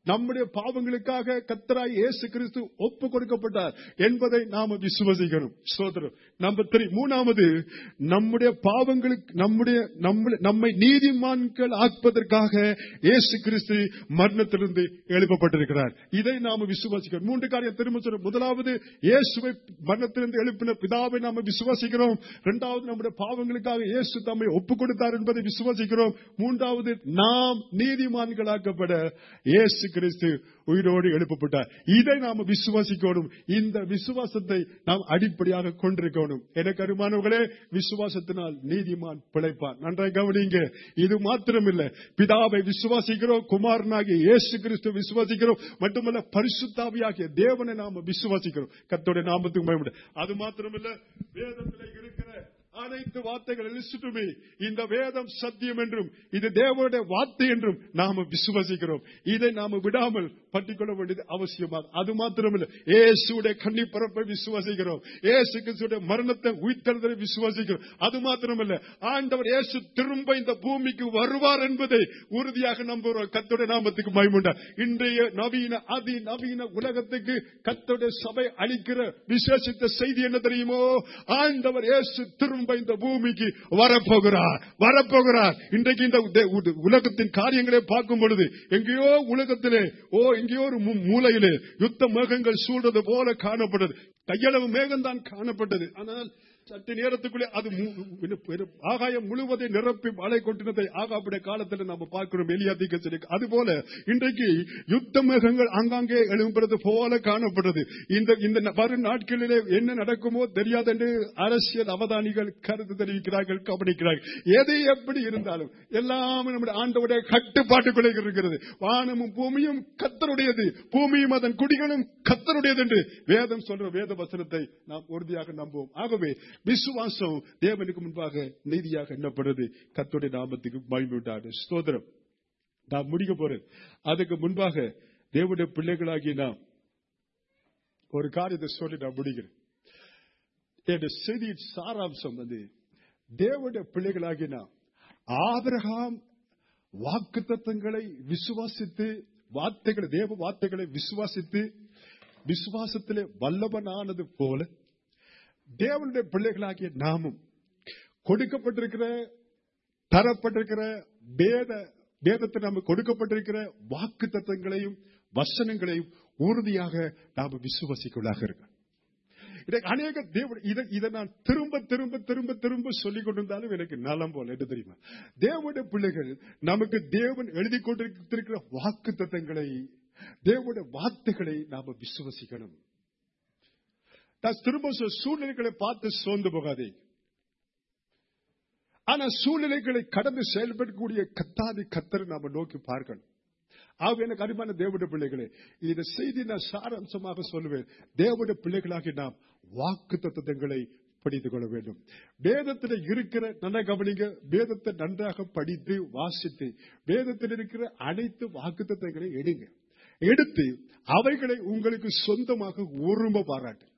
நம்முடைய பாவங்களுக்காக கத்தராய் இயேசு கிறிஸ்து ஒப்பு கொடுக்கப்பட்டார் என்பதை நாம விசுவசிக்கணும் சோதரம் நம்பர் த்ரீ மூணாவது நம்முடைய பாவங்களுக்கு நம்முடைய நம்முடைய- நம்மை நீதிமான்கள் ஆக்குவதற்காக இயேசு கிறிஸ்து மரணத்திலிருந்து எழுப்பப்பட்டிருக்கிறார் இதை நாம விசுவாசிக்கிறோம் மூன்று காரியம் திரும்ப சொல்றோம் முதலாவது இயேசுவை மரணத்திலிருந்து எழுப்பின பிதாவை நாம விசுவாசிக்கிறோம் இரண்டாவது நம்முடைய பாவங்களுக்காக இயேசு தம்மை ஒப்பு கொடுத்தார் என்பதை விசுவாசிக்கிறோம் மூன்றாவது நாம் நீதிமான்களாக்கப்பட இயேசு கிறிஸ்து உயிரோடு எழுப்பப்பட்டார் இதை நாம விசுவாசிக்கணும் இந்த விசுவாசத்தை நாம் அடிப்படையாக கொண்டிருக்கணும் எனக்கு அருமானவர்களே விசுவாசத்தினால் நீதிமான் பிழைப்பான் நன்றாக கவனிங்க இது மாத்திரமில்ல பிதாவை விசுவாசிக்கிறோம் குமாரனாகிய இயேசு கிறிஸ்து விசுவாசிக்கிறோம் மட்டுமல்ல பரிசுத்தாவியாகிய தேவனை நாம விசுவாசிக்கிறோம் கத்தோட நாமத்துக்கு பயப்பட அது மாத்திரமில்ல வேதத்தில் இருக்கிற அனைத்து வார்த்தைகள் லிஸ்டுமே இந்த வேதம் சத்தியம் என்றும் இது தேவனுடைய வார்த்தை என்றும் நாம விசுவாசிக்கிறோம் இதை நாம விடாமல் பற்றிக்கொள்ள வேண்டியது அவசியமாக அது மாத்திரமில்லை இயேசுடைய கன்னி பரப்பை விசுவாசிக்கிறோம் இயேசு கிறிஸ்துடைய மரணத்தை உயிர்த்தெழுதலை விசுவாசிக்கிறோம் அது மாத்திரமல்ல ஆண்டவர் இயேசு திரும்ப இந்த பூமிக்கு வருவார் என்பதை உறுதியாக நம்புகிறோம் கத்தோட நாமத்துக்கு மயமுண்டா இன்றைய நவீன அதி நவீன உலகத்துக்கு கத்தோட சபை அளிக்கிற விசேஷித்த செய்தி என்ன தெரியுமோ ஆண்டவர் இயேசு திரும்ப இந்த பூமிக்கு வரப்போகிறார் வரப்போகிறார் இன்றைக்கு இந்த உத- உத- உலகத்தின் காரியங்களை பார்க்கும் பொழுது எங்கேயோ உலகத்திலே ஓ எங்கேயோ ஒரு மூ- மூலையிலே யுத்த மேகங்கள் சூழ்றது போல காணப்பட்டது கையளவு மேகம்தான் காணப்பட்டது ஆனால் சற்று நேரத்துக்குள்ளே அது மு- பெரு- ஆகாயம் முழுவதை நிரப்பி மழை கொட்டினதை ஆகாப்புடைய காலத்தில் நாம பார்க்கிறோம் எலியாதிக்க சொல்லி அதுபோல இன்றைக்கு யுத்த மேகங்கள் ஆங்காங்கே எழும்புறது போல காணப்பட்டது இந்த இந்த ந- வரும் நாட்களிலே என்ன நடக்குமோ தெரியாது என்று அரசியல் அவதானிகள் கருத்து தெரிவிக்கிறார்கள் கவனிக்கிறார்கள் எது எப்படி இருந்தாலும் எல்லாமே நம்முடைய ஆண்டவுடைய கட்டுப்பாட்டுக்குள்ளே இருக்கிறது வானமும் பூமியும் கத்தருடையது பூமியும் அதன் குடிகளும் கத்தருடையது என்று வேதம் சொல்ற வேத வசனத்தை நாம் உறுதியாக நம்புவோம் ஆகவே விசுவாசம் தேவனுக்கு முன்பாக நீதியாக எண்ணப்படுறது கத்தருடைய நாமத்துக்கு பயன்பட்டாரு ஸ்தோத்திரம் நான் முடிக்க போறேன் அதுக்கு முன்பாக தேவனுடைய பிள்ளைகளாகி நாம் ஒரு காரியத்தை சொல்லி நான் முடிக்கிறேன் என் செய்தியின் சாராம்சம் வந்து தேவனுடைய பிள்ளைகளாகி நாம் ஆபிரகாம் வாக்கு தத்தங்களை விசுவாசித்து வார்த்தைகளை தேவ வார்த்தைகளை விசுவாசித்து விசுவாசத்திலே வல்லவனானது போல தேவனுடைய பிள்ளைகளாகிய நாமும் கொடுக்கப்பட்டிருக்கிற தரப்பட்டிருக்கிற வேத வேதத்தை நமக்கு கொடுக்கப்பட்டிருக்கிற வாக்கு தத்தங்களையும் வசனங்களையும் உறுதியாக நாம் விசுவாசிக்கலாக இருக்க இதை அநேக தேவ இதை இதை நான் திரும்ப திரும்ப திரும்ப திரும்ப சொல்லிக் கொண்டிருந்தாலும் எனக்கு நலம் போல என்ன தெரியுமா தேவனுடைய பிள்ளைகள் நமக்கு தேவன் எழுதி கொண்டிருக்கிற வாக்கு தத்தங்களை தேவனுடைய வார்த்தைகளை நாம விசுவசிக்கணும் நான் திரும்ப சொல் சூழ்நிலைகளை பார்த்து சோர்ந்து போகாதே ஆனா சூழ்நிலைகளை கடந்து செயல்படக்கூடிய கத்தாதி கத்தரை நாம நோக்கி பார்க்கணும் ஆக எனக்கு அருமையான தேவனுடைய பிள்ளைகளே இந்த செய்தி நான் சாராம்சமாக சொல்லுவேன் தேவனுடைய பிள்ளைகளாகி நாம் வாக்கு தத்துவங்களை படித்துக் கொள்ள வேண்டும் வேதத்தில் இருக்கிற நல்ல கவனிங்க வேதத்தை நன்றாக படித்து வாசித்து வேதத்தில் இருக்கிற அனைத்து வாக்கு தத்துவங்களை எடுங்க எடுத்து அவைகளை உங்களுக்கு சொந்தமாக உரும பாராட்டு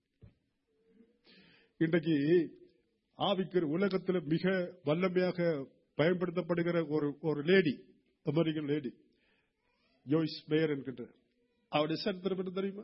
இன்றைக்கு ஆவிக்கிற உலகத்தில் மிக வல்லமையாக பயன்படுத்தப்படுகிற ஒரு ஒரு lady American lady Joyce Meyer என்கின்ற அவருடைய சரித்திரம் என்ன தெரியுமா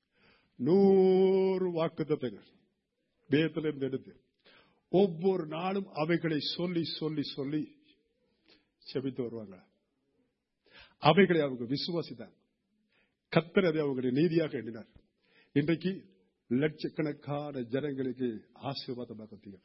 நூறு வாக்கு தத்தங்கள் வேதத்திலிருந்து எடுத்து ஒவ்வொரு நாளும் அவைகளை சொல்லி சொல்லி சொல்லி செபித்து வருவாங்க அவைகளை அவங்க விசுவாசித்தார் கத்தர் அதை அவங்களுடைய நீதியாக எண்ணினார் இன்றைக்கு லட்சக்கணக்கான ஜனங்களுக்கு ஆசீர்வாதமாக தீர்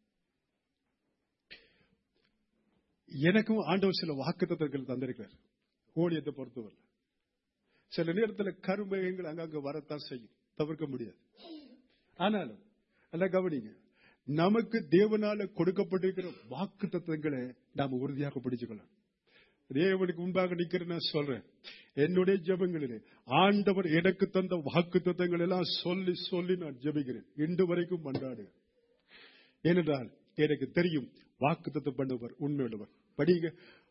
எனக்கும் ஆண்டவர் சில வாக்குத்தத்தங்கள் தந்திருக்கிறார் ஊழியத்தை பொறுத்தவரை சில நேரத்தில் கருமேகங்கள் அங்கங்க வரத்தான் செய்யும் தவிர்க்க முடியாது ஆனாலும் அல்ல கவனிங்க நமக்கு தேவனால கொடுக்கப்பட்டிருக்கிற வாக்கு தத்துவங்களை நாம உறுதியாக பிடிச்சுக்கலாம் தேவனுக்கு முன்பாக நிக்கிறேன் நான் சொல்றேன் என்னுடைய ஜெபங்களிலே ஆண்டவர் எனக்கு தந்த வாக்கு தத்துவங்கள் எல்லாம் சொல்லி சொல்லி நான் ஜெபிக்கிறேன் இன்று வரைக்கும் கொண்டாடுகிறேன் ஏனென்றால் எனக்கு தெரியும் வாக்கு தத்துவம் பண்ணுவர் உண்மையுள்ளவர் படிங்க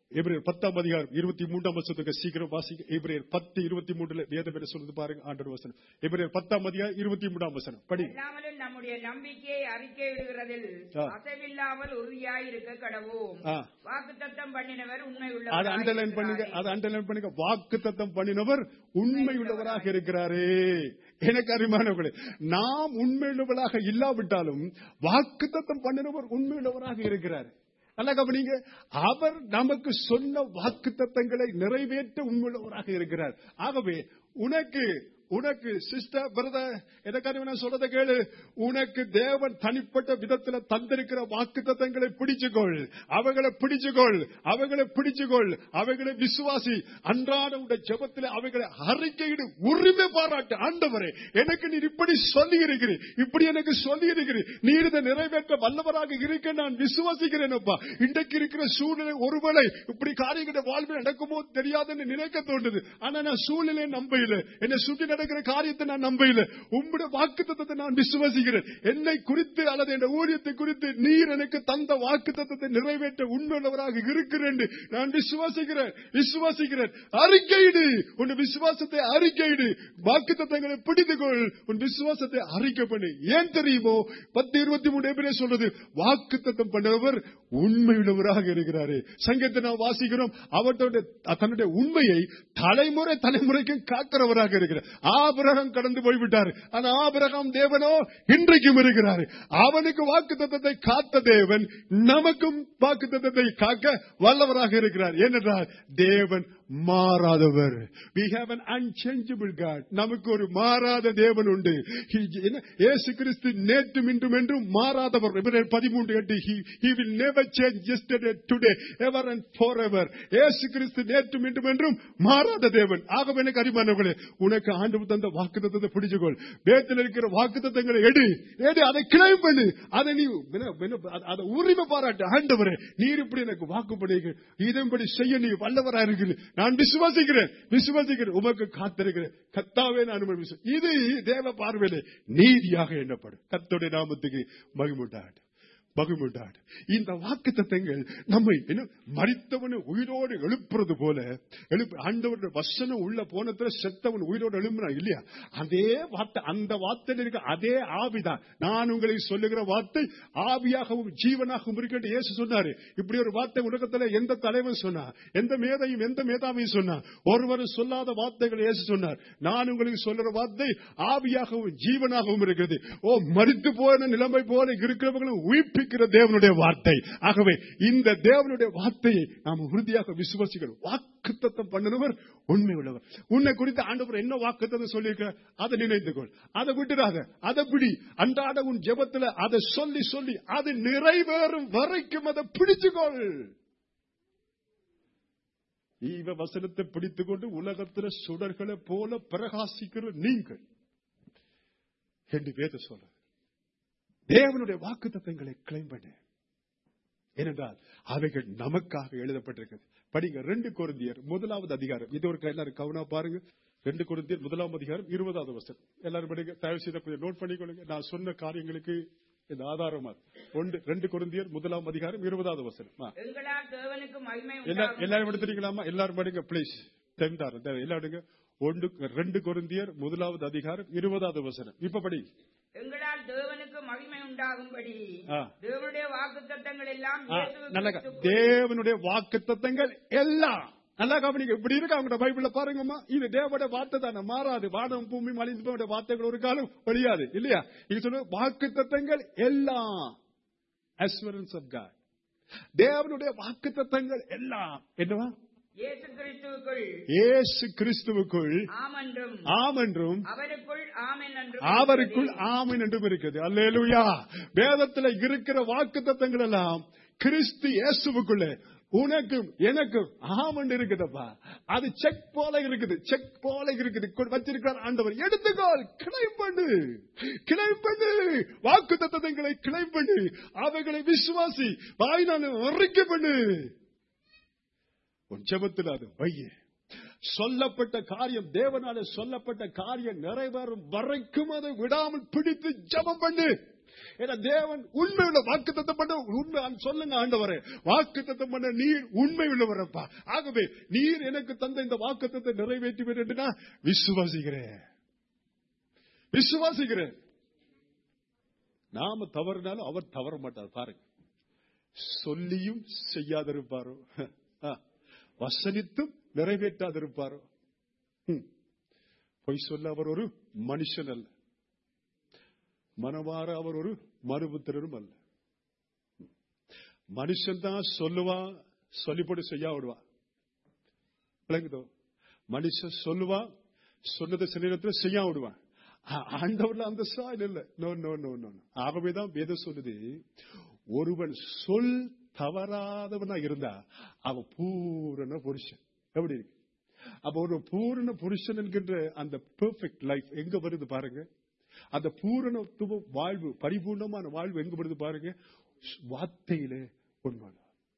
எபிரேயர் பத்தாம் அதிகாரம் இருபத்தி மூன்றாம் வருஷத்துக்கு சீக்கிரம் வாசிங்க எபிரேயர் பத்து இருபத்தி மூன்றுல வேதம் என்ன சொல்றது பாருங்க ஆண்டவர் வசனம் எபிரேயர் பத்தாம் அதிகாரம் இருபத்தி மூன்றாம் வசனம் படி இல்லாமலும் நம்முடைய நம்பிக்கையை அறிக்கையிடுகிறதில் ஆ. அசைவில்லாமல் உறுதியாய் இருக்க கடவோம் ஆ. வாக்குத்தத்தம் பண்ணினவர் உண்மை அதை அண்டர்லைன் பண்ணுங்க அதை அண்டர்லைன் பண்ணுங்க வாக்கு தத்தம் பண்ணினவர் உண்மை உள்ளவராக இருக்கிறாரே எனக்கு அருமானவர்களே நாம் உண்மையுள்ளவராக இல்லாவிட்டாலும் வாக்கு தத்தம் பண்ணினவர் உண்மையுள்ளவராக இருக்கிறார் நல்லா கவனிங்க அவர் நமக்கு சொன்ன வாக்கு தத்தங்களை நிறைவேற்ற உண்மையுள்ளவராக இருக்கிறார் ஆகவே உனக்கு உனக்கு சிஸ்டர் பிரதர் எனக்காக நான் சொல்றதை கேளு உனக்கு தேவன் தனிப்பட்ட விதத்துல தந்திருக்கிற வாக்கு தத்தங்களை பிடிச்சுக்கொள் அவைகளை பிடிச்சுக்கொள் அவைகளை பிடிச்சுக்கொள் அவைகளை விசுவாசி அன்றாட உடைய ஜெபத்தில் அவைகளை அறிக்கையிடு உரிமை பாராட்டு ஆண்டவரே எனக்கு நீர் இப்படி சொல்லி இருக்கிறீர் இப்படி எனக்கு சொல்லி இருக்கிறீர் நீர் இதை நிறைவேற்ற வல்லவராக இருக்க நான் விசுவாசிக்கிறேன் அப்பா இன்றைக்கு இருக்கிற சூழ்நிலை ஒருவேளை இப்படி காரியங்களை வாழ்வில் நடக்குமோ தெரியாதுன்னு நினைக்க தோன்றுது ஆனா நான் சூழ்நிலையை நம்பையில என்னை சுற்றி நடக்கிற காரியத்தை நான் நம்பையில உங்களுடைய வாக்கு நான் விசுவாசிக்கிறேன் என்னை குறித்து அல்லது என் ஊழியத்தை குறித்து நீர் எனக்கு தந்த வாக்கு தத்தத்தை நிறைவேற்ற உண்மையுள்ளவராக இருக்கிறேன் நான் விசுவாசிக்கிறேன் விசுவாசிக்கிறேன் அறிக்கையிடு உன் விசுவாசத்தை அறிக்கையிடு வாக்கு தத்தங்களை பிடித்துக்கொள் உன் விசுவாசத்தை அறிக்கை பண்ணு ஏன் தெரியுமோ பத்து இருபத்தி மூணு பேரே சொல்றது வாக்கு தத்தம் பண்ணவர் உண்மையுள்ளவராக இருக்கிறாரு சங்கத்தை நாம் வாசிக்கிறோம் அவருடைய தன்னுடைய உண்மையை தலைமுறை தலைமுறைக்கு காக்கிறவராக இருக்கிறார் ஆபிரகம் கடந்து போய்விட்டார் ஆனா ஆபிரகம் தேவனோ இன்றைக்கும் இருக்கிறார் அவனுக்கு வாக்கு தத்தத்தை காத்த தேவன் நமக்கும் வாக்கு தத்தத்தை காக்க வல்லவராக இருக்கிறார் ஏனென்றால் தேவன் மாறாதவர் we have an unchangeable god நமக்கு ஒரு மாறாத தேவன் உண்டு He- என்ன? இயேசு கிறிஸ்து நேற்றும் இன்றும் என்றும் மாறாதவர் எபிரேயர் பதிமூன்று எட்டு he, he will never change yesterday today ever and forever இயேசு கிறிஸ்து நேற்றும் இன்றும் என்றும் மாறாத தேவன் ஆகவே எனக்கு அறிமானவர்களே உனக்கு ஆண்டு தந்த வாக்கு தத்தத்தை பிடிச்சுக்கொள் வேத்தில் இருக்கிற வாக்கு தத்தங்களை எடு எடு அதை கிளைம் பண்ணு அதை நீ என்ன- என்ன- அதை உரிமை பாராட்டு ஆண்டவரே நீர் இப்படி எனக்கு வாக்கு பண்ணுங்க இதன்படி செய்ய நீ வல்லவரா இருக்கிற நான் விசுவாசிக்கிறேன் விசுவாசிக்கிறேன் உமக்கு காத்திருக்கிறேன் கத்தாவே நான் உம்மை விசுவா- இது தேவ பார்வையிலே நீதியாக எண்ணப்படும் கத்தோடைய நாமத்துக்கு மகிமுண்டாடு மகிமுண்டாடு இந்த வாக்கு தத்தங்கள் நம்மை என்ன மறித்தவனை உயிரோடு எழுப்புறது போல எழுப்பு ஆண்டவருடைய வசனம் உள்ள போனத்துல செத்தவன் உயிரோடு எழுப்புனா இல்லையா அதே வார்த்தை அந்த வார்த்தையில் இருக்க அதே ஆவிதான் நான் உங்களுக்கு சொல்லுகிற வார்த்தை ஆவியாகவும் ஜீவனாகவும் இருக்கிறது இயேசு சொன்னாரு இப்படி ஒரு வார்த்தை உலகத்துல எந்த தலைவன் சொன்னார் எந்த மேதையும் எந்த மேதாவையும் சொன்னார் ஒருவரும் சொல்லாத வார்த்தைகள் இயேசு சொன்னார் நான் உங்களுக்கு சொல்லுற வார்த்தை ஆவியாகவும் ஜீவனாகவும் இருக்கிறது ஓ மறித்து போன நிலைமை போல இருக்கிறவங்களும் உயிர்ப்பிக்கிற தேவனுடைய வார்த்தை ஆகவே இந்த தேவனுடைய வார்த்தையை நாம் உறுதியாக விசுவாசிக்கிறோம் வாக்குத்தத்தம் பண்ணினவர் உண்மை உள்ளவர் உன்னை குறித்து ஆண்டவர் என்ன வாக்குத்தத்தம் சொல்லியிருக்க அதை நினைத்து கொள் அதை விட்டுறாத அதை பிடி அன்றாட உன் ஜெபத்துல அதை சொல்லி சொல்லி அது நிறைவேறும் வரைக்கும் அதை பிடிச்சுக்கொள் ஈவ வசனத்தை பிடித்துக் கொண்டு உலகத்துல சுடர்களை போல பிரகாசிக்கிற நீங்கள் என்று வேத சொல்ற தேவனுடைய வாக்கு தத்தங்களை கிளைம் பண்ணு ஏனென்றால் அவைகள் நமக்காக எழுதப்பட்டிருக்கிறது படிங்க ரெண்டு கொருந்தியர் முதலாவது அதிகாரம் இது ஒரு எல்லாரும் கவனம் பாருங்க ரெண்டு கொருந்தியர் முதலாம் அதிகாரம் இருபதாவது வருஷம் எல்லாரும் படிங்க தயவு செய்து கொஞ்சம் நோட் பண்ணிக்கொள்ளுங்க நான் சொன்ன காரியங்களுக்கு இந்த ஆதாரமா ஒன்று ரெண்டு கொருந்தியர் முதலாம் அதிகாரம் இருபதாவது வசனம் ஆ. எங்களால் தேவனுக்கு மகிமை எல்லா- உண்டாகும் எல்லாரும் எடுத்துறீங்களாமா எல்லாரும் படிங்க பிளீஸ் தெரிந்தாரு எல்லாரும் எடுங்க ஒன்று ரெண்டு கொருந்தியர் முதலாவது அதிகாரம் இருபதாவது வசனம் இப்ப படி எங்களால் தேவனுக்கு மகிமை உண்டாகும்படி ஆ. தேவனுடைய வாக்குத்தத்தங்கள் எல்லாம் ஆ, இயேசு நல்லா க- கிறிஸ்துக்குள் தேவனுடைய வாக்கு தத்தங்கள் எல்லாம் நல்லா கவனிங்க இப்படி இருக்கு அவங்க பைபிள்ல பாருங்கம்மா இது தேவனுடைய வார்த்தை தானே மாறாது வானம் பூமி மலிந்து போன வார்த்தைகள் ஒரு காலம் ஒழியாது இல்லையா இது சொல்ல வாக்கு தத்தங்கள் எல்லாம் அஸ்வரன்ஸ் ஆஃப் காட் தேவனுடைய வாக்கு தத்தங்கள் எல்லாம் என்னவா இயேசு கிறிஸ்துவுக்குள் இயேசு கிறிஸ்துவுக்குள் ஆமென்றும் ஆம் என்றும் அவருக்குள் ஆமென் என்றும் அவருக்குள் இருக்கிறது. ஆமன் என்றும் இருக்குது அல்லேலூயா வேதத்துல இருக்கிற வாக்கு தத்தங்கள் எல்லாம் கிறிஸ்து இயேசுவுக்குள்ள உனக்கும் எனக்கும் ஆமன் இருக்குதப்பா அது செக் போல இருக்குது செக் போல இருக்குது கொ- வச்சிருக்கிறார் ஆண்டவர் எடுத்துக்கோள் கிளை பண்ணு கிளை பண்ணு வாக்கு தத்தங்களை கிளை பண்ணு அவைகளை விசுவாசி வாய்நாள் அறிக்கை பண்ணு உன் ஜெபத்தில் அது வைய சொல்லப்பட்ட காரியம் தேவனால சொல்லப்பட்ட காரியம் நிறைவேறும் வரைக்கும் அதை விடாமல் பிடித்து ஜெபம் பண்ணு ஏன்னா தேவன் உண்மை உள்ள வாக்கு தத்தம் பண்ண உண்மை சொல்லுங்க ஆண்டவரே வாக்கு தத்தம் பண்ண நீர் உண்மை உள்ளவரப்பா ஆகவே நீர் எனக்கு தந்த இந்த வாக்கு தத்தை நிறைவேற்றுவேன் என்று நான் விசுவாசிக்கிறேன் விசுவாசிக்கிறேன் நாம தவறினாலும் அவர் தவற மாட்டார் பாருங்க சொல்லியும் செய்யாதிருப்பாரோ ஆ, வசனித்தும் நிறைவேற்றாதிருப்பாரோ ம். பொய் சொல்ல அவர் ஒரு மனுஷன் அல்ல மனவார அவர் ஒரு மறுபுத்திரரும் அல்ல மனுஷன் தான் சொல்லுவான் சொல்லிப்படி செய்யா விடுவான் விளங்குதோ மனுஷன் சொல்லுவான் சொன்னதை சில நேரத்தில் செய்யா விடுவான் ஆ- ஆண்டவர்ல அந்த சாயல் இல்ல நோ நோ நோ நோ ஆகவேதான் வேதம் சொல்லுது ஒருவன் சொல் தவறாதவனா இருந்தா அவன் பூரண புருஷன் எப்படி இருக்கு அப்ப ஒரு பூரண புருஷன் என்கின்ற அந்த பெர்ஃபெக்ட் லைஃப் எங்க வருது பாருங்க அந்த பூரணத்துவ வாழ்வு பரிபூர்ணமான வாழ்வு எங்க வருது பாருங்க வார்த்தையிலே உண்மை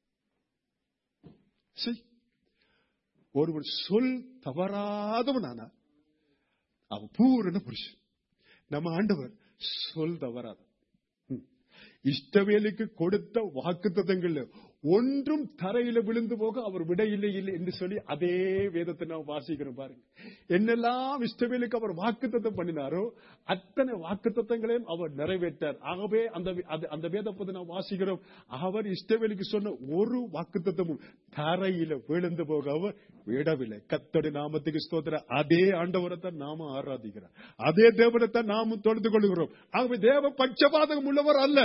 சரி ஒருவன் சொல் தவறாதவனானா அவன் பூரண புருஷன் நம்ம ஆண்டவர் சொல் தவறாத ம். இஷ்டவேலுக்கு கொடுத்த வாக்குத்தத்தங்கள்ல ஒன்றும் தரையில விழுந்து போக அவர் விட இல்லை இல்லை என்று சொல்லி அதே வேதத்தை நாம் வாசிக்கிறோம் பாருங்க என்னெல்லாம் இஷ்டவேலுக்கு அவர் வாக்குத்தத்தம் பண்ணினாரோ அத்தனை வாக்குத்தத்தங்களையும் அவர் நிறைவேற்றார் ஆகவே அந்த அது- அந்த வேதப்பதை நாம் வாசிக்கிறோம் அவர் இஷ்டவேலுக்கு சொன்ன ஒரு வாக்குத்தத்தமும் தரையில விழுந்து போக அவர் விடவில்லை கத்தடி நாமத்துக்கு ஸ்தோத்திர அதே ஆண்டவரைத்தான் நாம ஆராதிக்கிறோம் அதே தேவனைத்தான் நாமும் தொழுது கொள்கிறோம் ஆகவே தேவ பட்சபாதகம் உள்ளவர் அல்ல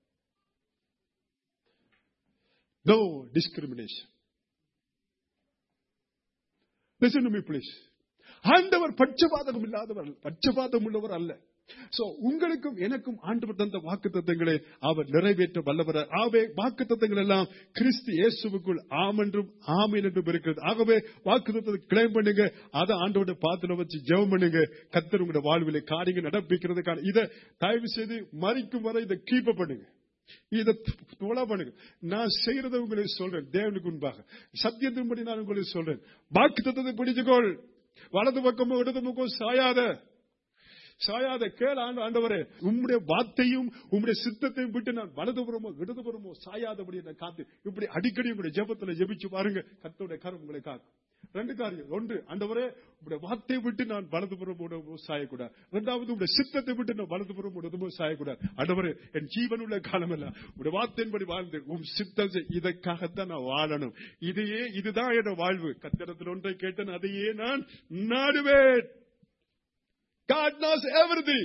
no discrimination Listen to me, please. ஆண்டவர் பட்சபாதகம் இல்லாதவர் அல்ல. பட்சபாதம் உள்ளவர் அல்ல சோ உங்களுக்கும் எனக்கும் ஆண்டவர் தந்த வாக்கு தத்தங்களை அவர் நிறைவேற்ற வல்லவர் ஆகவே வாக்கு தத்தங்கள் எல்லாம் கிறிஸ்து இயேசுவுக்குள் ஆமென்றும் ஆமீன் என்றும் இருக்கிறது ஆகவே வாக்கு தத்தத்தை கிளைம் பண்ணுங்க அதை ஆண்டவருடைய பாத்திரம் வச்சு ஜெபம் பண்ணுங்க கத்தர் உங்களுடைய வாழ்விலை காரியங்கள் நடப்பிக்கிறதுக்கான இதை தயவு செய்து மறிக்கும் வரை இதை கீப்ப பண்ணுங்க இதை தொலை பண்ணுங்க நான் செய்யறதை உங்களுக்கு சொல்றேன் தேவனுக்கு முன்பாக சத்தியத்தின்படி நான் உங்களுக்கு சொல்றேன் வாக்கு தத்தத்தை பிடிச்சுக்கோள் வலது பக்கமோ இடது பக்கமோ சாயாத சாயாத கேள் ஆண்டு ஆண்டவரே உம்முடைய வார்த்தையும் உம்முடைய சித்தத்தையும் விட்டு நான் வலதுபுறமோ இடதுபுறமோ சாயாதபடி நான் காத்து இப்படி அடிக்கடி உங்களுடைய ஜெபத்துல ஜெபிச்சு பாருங்க கர்த்தருடைய கரம் உங்களை காக்கும் ரெண்டு காரியம் ஒன்று ஆண்டவரே உங்களுடைய வார்த்தையை விட்டு நான் வலதுபுறம் சாயக்கூடாது இரண்டாவது உங்களுடைய சித்தத்தை விட்டு நான் வலதுபுறம் இடதுபுறம் சாயக்கூடாது ஆண்டவரே என் ஜீவன் உள்ள காலம் எல்லாம் உங்களுடைய வார்த்தையின்படி வாழ்ந்து உம் சித்தம் செய்- இதற்காகத்தான் நான் வாழணும் இதையே இதுதான் என் வாழ்வு கத்திரத்தில் ஒன்றை கேட்டேன் அதையே நான் நாடுவேன் God knows everything.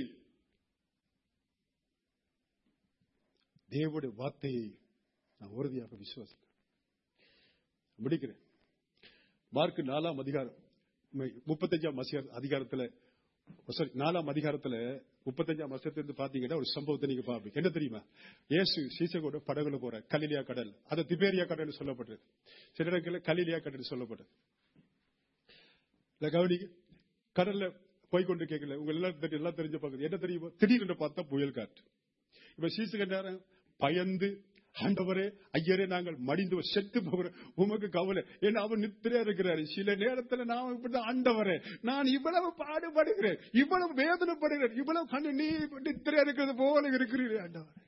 தேவனுடைய வார்த்தையை நான் உறுதியாக விசுவாசிக்கிறேன் முடிக்கிறேன் மார்க் நாலாம் அதிகாரம் ம- முப்பத்தஞ்சாம் அசியா- அதிகாரத்துல sorry, நாலாம் அதிகாரத்துல முப்பத்தஞ்சாம் வருஷத்துல பாத்தீங்கன்னா ஒரு சம்பவத்தை நீங்க பாப்பீங்க என்ன தெரியுமா இயேசு சீசகோட படகுல போற கலிலியா கடல் அது திபேரியா கடல் சொல்லப்பட்டது சில இடங்களில் கலிலியா கடல் சொல்லப்பட்டது இல்ல கவனிங்க கடல்ல போய் கொண்டு கேட்கல உங்க எல்லாம் தெரியும் எல்லாம் தெரிஞ்ச பகுதி என்ன தெரியுமா திடீர்னு பார்த்தா புயல் காற்று இப்ப சீசுக நேரம் பயந்து ஆண்டவரே ஐயரே நாங்கள் மடிந்து செத்து போகிறோம் உமக்கு கவலை ஏன்னா அவர் நித்திரையா இருக்கிறாரு சில நேரத்துல நான் இப்படி ஆண்டவரே நான் இவ்வளவு பாடுபடுகிறேன் இவ்வளவு வேதனைப்படுகிறேன் இவ்வளவு கண்ணு நீ நித்திரையா இருக்கிறது போல இருக்கிறீரே ஆண்டவரே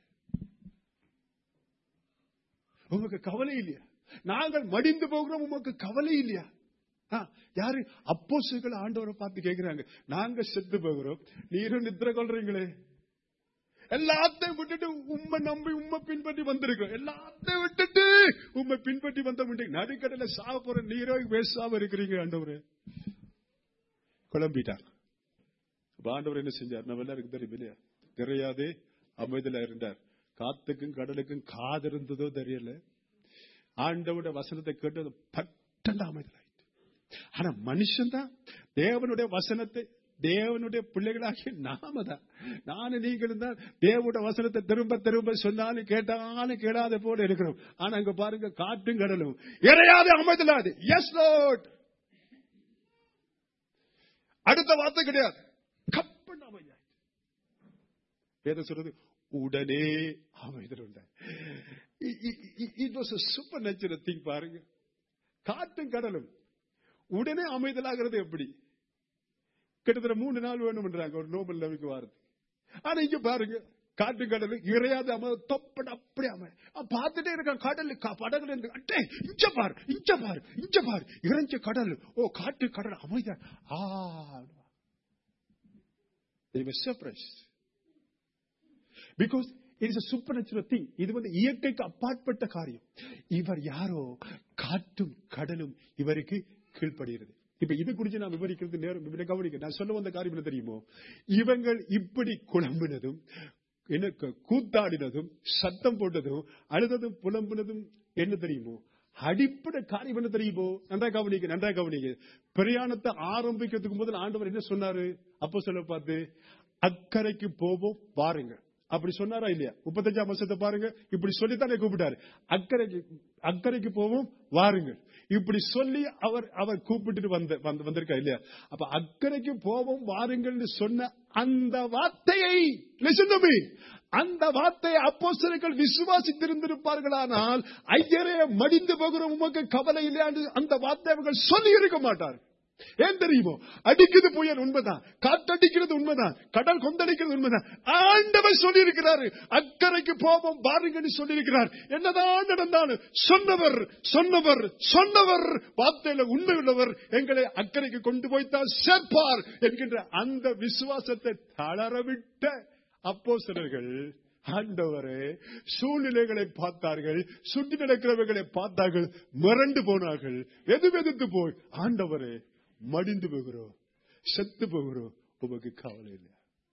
உமக்கு கவலை இல்லையா நாங்கள் மடிந்து போகிறோம் உமக்கு கவலை இல்லையா ஆ, யாரு அப்போஸ்தலர்கள் ஆண்டவரை பார்த்து கேக்குறாங்க நாங்க செத்து போகிறோம் நீரும் நித்திர கொள்றீங்களே எல்லாத்தையும் விட்டுட்டு உண்மை நம்பி உண்மை பின்பற்றி வந்திருக்கோம் எல்லாத்தையும் விட்டுட்டு உண்மை பின்பற்றி வந்த முடியும் நடுக்கடல சாக போற நீரோ பேசாம இருக்கிறீங்க ஆண்டவரே குழம்பிட்டாங்க அப்ப ஆண்டவர் என்ன செஞ்சார் நம்ம எல்லாருக்கும் தெரியும் இல்லையா தெரியாதே அமைதியில இருந்தார் காத்துக்கும் கடலுக்கும் காது இருந்ததோ தெரியல ஆண்டவோட வசனத்தை கேட்டது பட்டண்ட அமைதியில் ஆனா மனுஷன் தான் தேவனுடைய வசனத்தை தேவனுடைய பிள்ளைகளாகிய நாம தான் நானும் நீங்களும் தான் தேவனுடைய வசனத்தை திரும்ப திரும்ப சொன்னாலும் கேட்டாலும் கேளாத போல இருக்கிறோம் ஆனா அங்க பாருங்க காற்றும் கடலும் இறையாது அமைதலாது எஸ் லோட் அடுத்த வார்த்தை கிடையாது கப்பன் அமையா வேதம் சொல்றது உடனே அமைதல் உண்டாய் it was supernatural thing பாருங்க காற்றும் கடலும் உடனே அமைதலாகிறது எப்படி கிட்டத்தட்ட மூணு நாள் வேணும்ன்றாங்க ஒரு நோபல் லெவலுக்கு வாரது ஆனா இங்க பாருங்க காட்டு கடல் இறையாத அம தொப்பட அப்படி அம அவன் பார்த்துட்டே இருக்கான் கடல் க- படகுல இருந்து அட்டே இஞ்ச பார் இஞ்ச பார் இஞ்ச பார் இறைஞ்ச கடல் ஓ காட்டு கடல் அமைதியா ஆ surprise because it is supernatural thing இது வந்து இயற்கைக்கு அப்பாற்பட்ட காரியம் இவர் யாரோ காட்டும் கடலும் இவருக்கு கீழ்ப்படுகிறது இப்ப இது குறித்து நான் விவரிக்கிறது நேரம் இவரை கவனிக்க நான் சொல்ல வந்த காரியம் என்ன தெரியுமோ இவங்கள் இப்படி குழம்பினதும் என்ன க- கூத்தாடினதும் சத்தம் போட்டதும் அழுததும் புலம்பினதும் என்ன தெரியுமோ அடிப்படை காரியம் என்ன தெரியுமோ நன்றா கவனிக்க நன்றா கவனிக்க பிரயாணத்தை ஆரம்பிக்கிறதுக்கு முதல் ஆண்டவர் என்ன சொன்னாரு அப்போ சொல்ல பார்த்து அக்கறைக்கு போவோம் பாருங்க அப்படி சொன்னாரா இல்லையா முப்பத்தஞ்சாம் வருஷத்தை பாருங்க இப்படி சொல்லித்தானே கூப்பிட்டாரு அக்கறைக்கு அக்கறைக்கு போவோம் வாருங்கள் இப்படி சொல்லி அவர் அவர் கூப்பிட்டு வந்த வந்து- வந்திருக்கா இல்லையா அப்ப அக்கறைக்கு போவோம் வாருங்கள்னு சொன்ன அந்த வார்த்தையை listen to me. அந்த வார்த்தையை அப்போஸ்தலர்கள் விசுவாசித்திருந்திருப்பார்களானால் ஐயரே மடிந்து போகிற உமக்கு கவலை இல்லையான்னு அந்த வார்த்தை அவர்கள் சொல்லி இருக்க மாட்டார் ஏன் தெரியுமோ அடிக்குது புயல் உண்மைதான் காத்தடிக்கிறது உண்மைதான் கடல் கொந்தளிக்கிறது உண்மைதான் ஆண்டவர் சொல்லி இருக்கிறாரு அக்கறைக்கு போவோம் பாருங்கன்னு சொல்லி இருக்கிறார் என்னதான் நடந்தாலும் சொன்னவர் சொன்னவர் சொன்னவர் வார்த்தையில உண்மை உள்ளவர் எங்களை அக்கறைக்கு கொண்டு போய்த்தான் சேர்ப்பார் என்கின்ற அந்த விசுவாசத்தை தளரவிட்ட அப்போஸ்தலர்கள் ஆண்டவரே சூழ்நிலைகளை பார்த்தார்கள் சுற்றி நடக்கிறவர்களை பார்த்தார்கள் மிரண்டு போனார்கள் வெது வெதுத்து போய் ஆண்டவரே மடிந்து போகிறோம் செத்து போகிறோம் உமக்கு கவலை இல்லை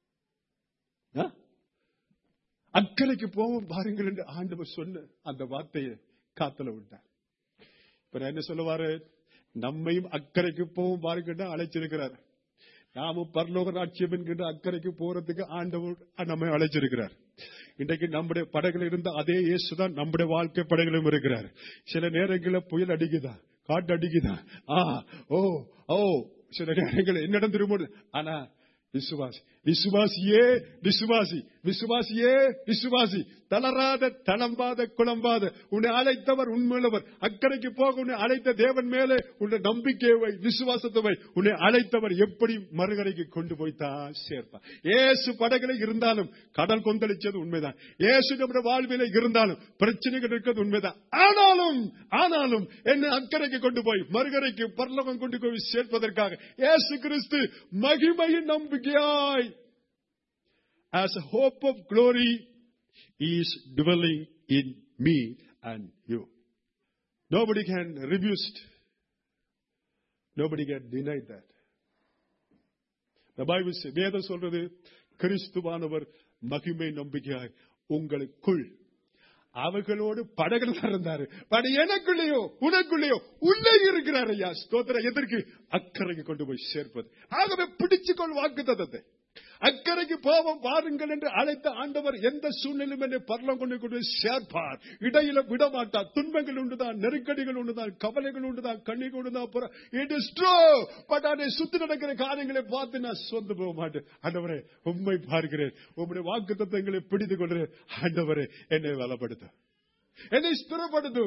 ஆ? அக்கறைக்கு போவோம் பாருங்கள் என்று ஆண்டவர் சொன்ன அந்த வார்த்தையை காத்தல விட்டார் இப்ப நான் என்ன சொல்லுவாரு நம்மையும் அக்கறைக்கு போவோம் பாருங்க அழைச்சிருக்கிறார் நாமும் பரலோக ராட்சியம் என்கின்ற அக்கறைக்கு போறதுக்கு ஆண்டவர் நம்மை அழைச்சிருக்கிறார் இன்றைக்கு நம்முடைய படகுல இருந்த அதே இயேசுதான் நம்முடைய வாழ்க்கை படகுலும் இருக்கிறார் சில நேரங்களில் புயல் அடிக்குதா காட்டு அடிக்குதா ஆ ஓ ஓ சில நேரங்களில் என்னிடம் திரும்ப ஆனா விசுவாசி விசுவாசியே விசுவாசி விசுவாசியே விசுவாசி தளராத தளம்பாத குழம்பாத உன்னை அழைத்தவர் உண்மையுள்ளவர் அக்கறைக்கு போக உன்னை அழைத்த தேவன் மேலே உன்னை நம்பிக்கையை வை விசுவாசத்தை வை உன்னை அழைத்தவர் எப்படி மறுகரைக்கு கொண்டு போய்த்தான் சேர்ப்பார் ஏசு படகுல இருந்தாலும் கடல் கொந்தளிச்சது உண்மைதான் ஏசு நம்முடைய வாழ்வில இருந்தாலும் பிரச்சனைகள் இருக்கிறது உண்மைதான் ஆனாலும் ஆனாலும் என்னை அக்கறைக்கு கொண்டு போய் மறுகரைக்கு பரலோகம் கொண்டு போய் சேர்ப்பதற்காக ஏசு கிறிஸ்து மகிமையின் நம்பிக்கையாய் as a hope of glory is dwelling in me and you. Nobody can refuse it. Nobody can deny that. The Bible says, வேதம் சொல்றது கிறிஸ்துவானவர் மகிமை நம்பிக்கையாய் உங்களுக்குள் அவர்களோடு படகுல இருந்தாரு பட எனக்குள்ளேயோ உனக்குள்ளேயோ உள்ளே இருக்கிறார் ஐயா ஸ்தோத்திர எதற்கு அக்கறைக்கு கொண்டு போய் சேர்ப்பது ஆகவே பிடிச்சுக்கொள் வாக்கு தத்தத்தை அக்கறைக்கு போவோம் வாருங்கள் என்று அழைத்த ஆண்டவர் எந்த சூழ்நிலையும் என்னை பரலம் கொண்டு கொண்டு போய் சேர்ப்பார் இடையில விட மாட்டார் துன்பங்கள் உண்டுதான் நெருக்கடிகள் உண்டுதான் கவலைகள் உண்டுதான் கண்ணீர் உண்டுதான் இட் இஸ் ட்ரூ பட் அதை சுத்தி நடக்கிற காரியங்களை பார்த்து நான் சொந்து போக மாட்டேன் ஆண்டவரே உண்மை பார்க்கிறேன் உங்களுடைய வாக்கு தத்தங்களை பிடித்துக் கொள்கிறேன் ஆண்டவரே என்னை வளப்படுத்த என்னை ஸ்திரப்படுத்து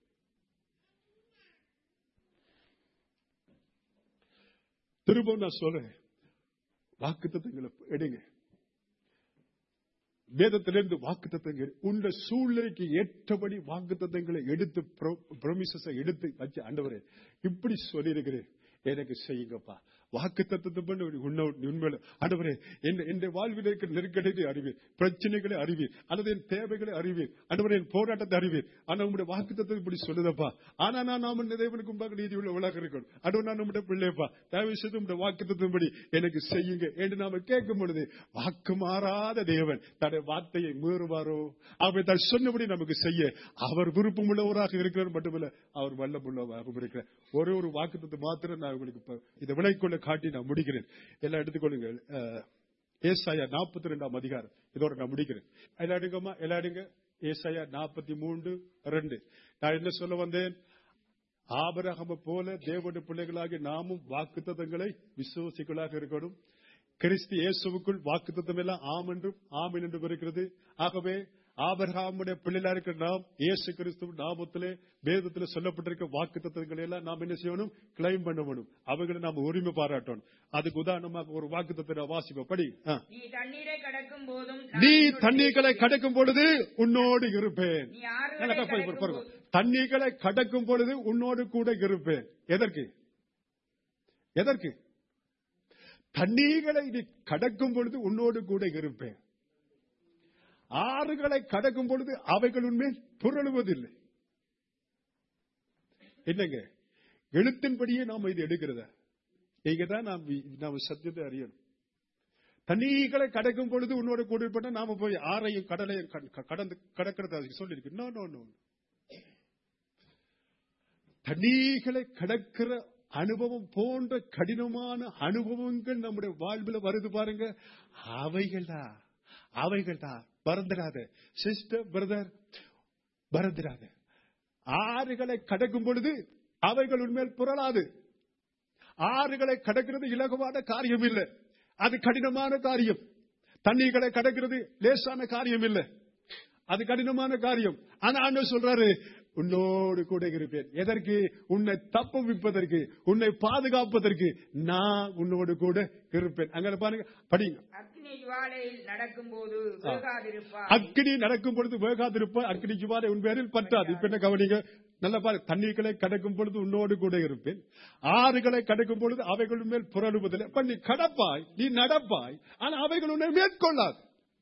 திரும்ப நான் சொல்றேன் வாக்கு தத்தங்களை எடுங்க வேதத்திலிருந்து வாக்கு தத்தங்கள் உள்ள சூழ்நிலைக்கு ஏற்றபடி வாக்கு தத்தங்களை எடுத்து ப்ரொமிசஸை எடுத்து வச்சு ஆண்டவரே இப்படி சொல்லியிருக்கிறேன் எனக்கு செய்யுங்கப்பா வாக்கு தத்தத்தை பண்ண உண்மையில ஆண்டவரே என் வாழ்வில் இருக்கிற நெருக்கடிகளை அறிவீர் பிரச்சனைகளை அறிவீர் அல்லது என் தேவைகளை அறிவீர் ஆண்டவரே என் போராட்டத்தை அறிவீர் ஆனா உங்களுடைய வாக்கு தத்தத்தை இப்படி சொல்லுதப்பா ஆனா நான் நாம தேவனுக்கு முன்பாக நீதி உள்ள உலகம் இருக்கணும் அடுவ நான் நம்முடைய பிள்ளைப்பா தயவு செய்து உங்களுடைய வாக்கு தத்தப்படி எனக்கு செய்யுங்க என்று நாம கேட்கும் பொழுது வாக்கு மாறாத தேவன் தன்னுடைய வார்த்தையை மீறுவாரோ அவர் தான் சொன்னபடி நமக்கு செய்ய அவர் விருப்பம் உள்ளவராக இருக்கிறார் மட்டுமல்ல அவர் வல்லமுள்ளவராகவும் இருக்கிறார் ஒரே ஒரு வாக்குத்தத்தை மாத்திரம் நான் உங்களுக்கு இதை விலைக்குள்ள காட்டி நான் முடிக்கிறேன் எல்லாம் எடுத்துக்கொள்ளுங்கள் ஏசாயா நாற்பத்தி ரெண்டாம் அதிகாரம் இதோட நான் முடிக்கிறேன் எல்லாம் எடுங்கம்மா எல்லாம் எடுங்க ஏசாயா நாற்பத்தி மூன்று ரெண்டு நான் என்ன சொல்ல வந்தேன் ஆபரகம போல தேவனுடைய பிள்ளைகளாகி நாமும் வாக்குத்தத்தங்களை விசுவாசிகளாக இருக்கணும் கிறிஸ்து இயேசுவுக்குள் வாக்குத்தத்தம் எல்லாம் ஆம் என்றும் ஆம் என்றும் இருக்கிறது ஆகவே ஆபரகாமுடைய பிள்ளைகளா இருக்கிற நாம் இயேசு கிறிஸ்து நாமத்திலே வேதத்திலே சொல்லப்பட்டிருக்க வாக்கு தத்துவங்களை எல்லாம் நாம் என்ன செய்யணும் கிளைம் பண்ண வேணும் அவைகளை நாம் உரிமை பாராட்டணும் அதுக்கு உதாரணமாக ஒரு வாக்கு தத்துவ வாசிப்போம் படி ஆ. நீ தண்ணீரை கடக்கும் போதும் நீ தண்ணீர்களை கடக்கும் பொழுது உன்னோடு இருப்பேன் நீ ஆறுகளை நல்லா போய் கடக்கும் பாருங்க. போது- தண்ணீர்களை கடக்கும் பொழுது உன்னோடு கூட இருப்பேன் எதற்கு எதற்கு தண்ணீர்களை நீ கடக்கும் பொழுது உன்னோடு கூட இருப்பேன் ஆறுகளை கடக்கும் பொழுது அவைகள் உண்மையில் புரளுவதில்லை என்னங்க எழுத்தின்படியே நாம் இது எடுக்கிறதா நீங்க தான் நாம் இ- நாம் சத்தியத்தை அறியணும் தண்ணீர்களை கடக்கும் பொழுது உன்னோட கூட இருப்பா நாம போய் ஆறையும் கடலையும் கட- க- கடந்து கடக்கிறதா சொல்லியிருக்கு நோ நோ நோ தண்ணீர்களை கடக்கிற அனுபவம் போன்ற கடினமான அனுபவங்கள் நம்முடைய வாழ்வில் வருது பாருங்க அவைகளா அவைகளா மறந்துடாத சிஸ்டர் பிரதர் மறந்துடாத ஆறுகளை கடக்கும் பொழுது அவைகள் உண்மையில் புரளாது ஆறுகளை கடக்கிறது இலகுவான காரியம் இல்லை அது கடினமான காரியம் தண்ணீர்களை கடக்கிறது லேசான காரியம் இல்லை அது கடினமான காரியம் ஆனா ஆண்டவர் சொல்றாரு உன்னோடு கூட இருப்பேன் எதற்கு உன்னை தப்புவிப்பதற்கு உன்னை பாதுகாப்பதற்கு நான் உன்னோடு கூட இருப்பேன் அங்க பாருங்க படிங்க அக்னி ஜுவாலையில் நடக்கும் போது வேகாதிருப்பாய் அக்கினி நடக்கும் பொழுது வேகாதிருப்ப அக்கினி ஜுவாலை உன் பேரில் பற்றாது இப்ப என்ன கவனிங்க நல்ல பாரு தண்ணீர்களை கடக்கும் பொழுது உன்னோடு கூட இருப்பேன் ஆறுகளை கடக்கும் பொழுது அவைகள் மேல் புரளுவதில்லை அப்ப நீ கடப்பாய் நீ நடப்பாய் ஆனா அவைகள் உன்னை மேற்கொள்ளாது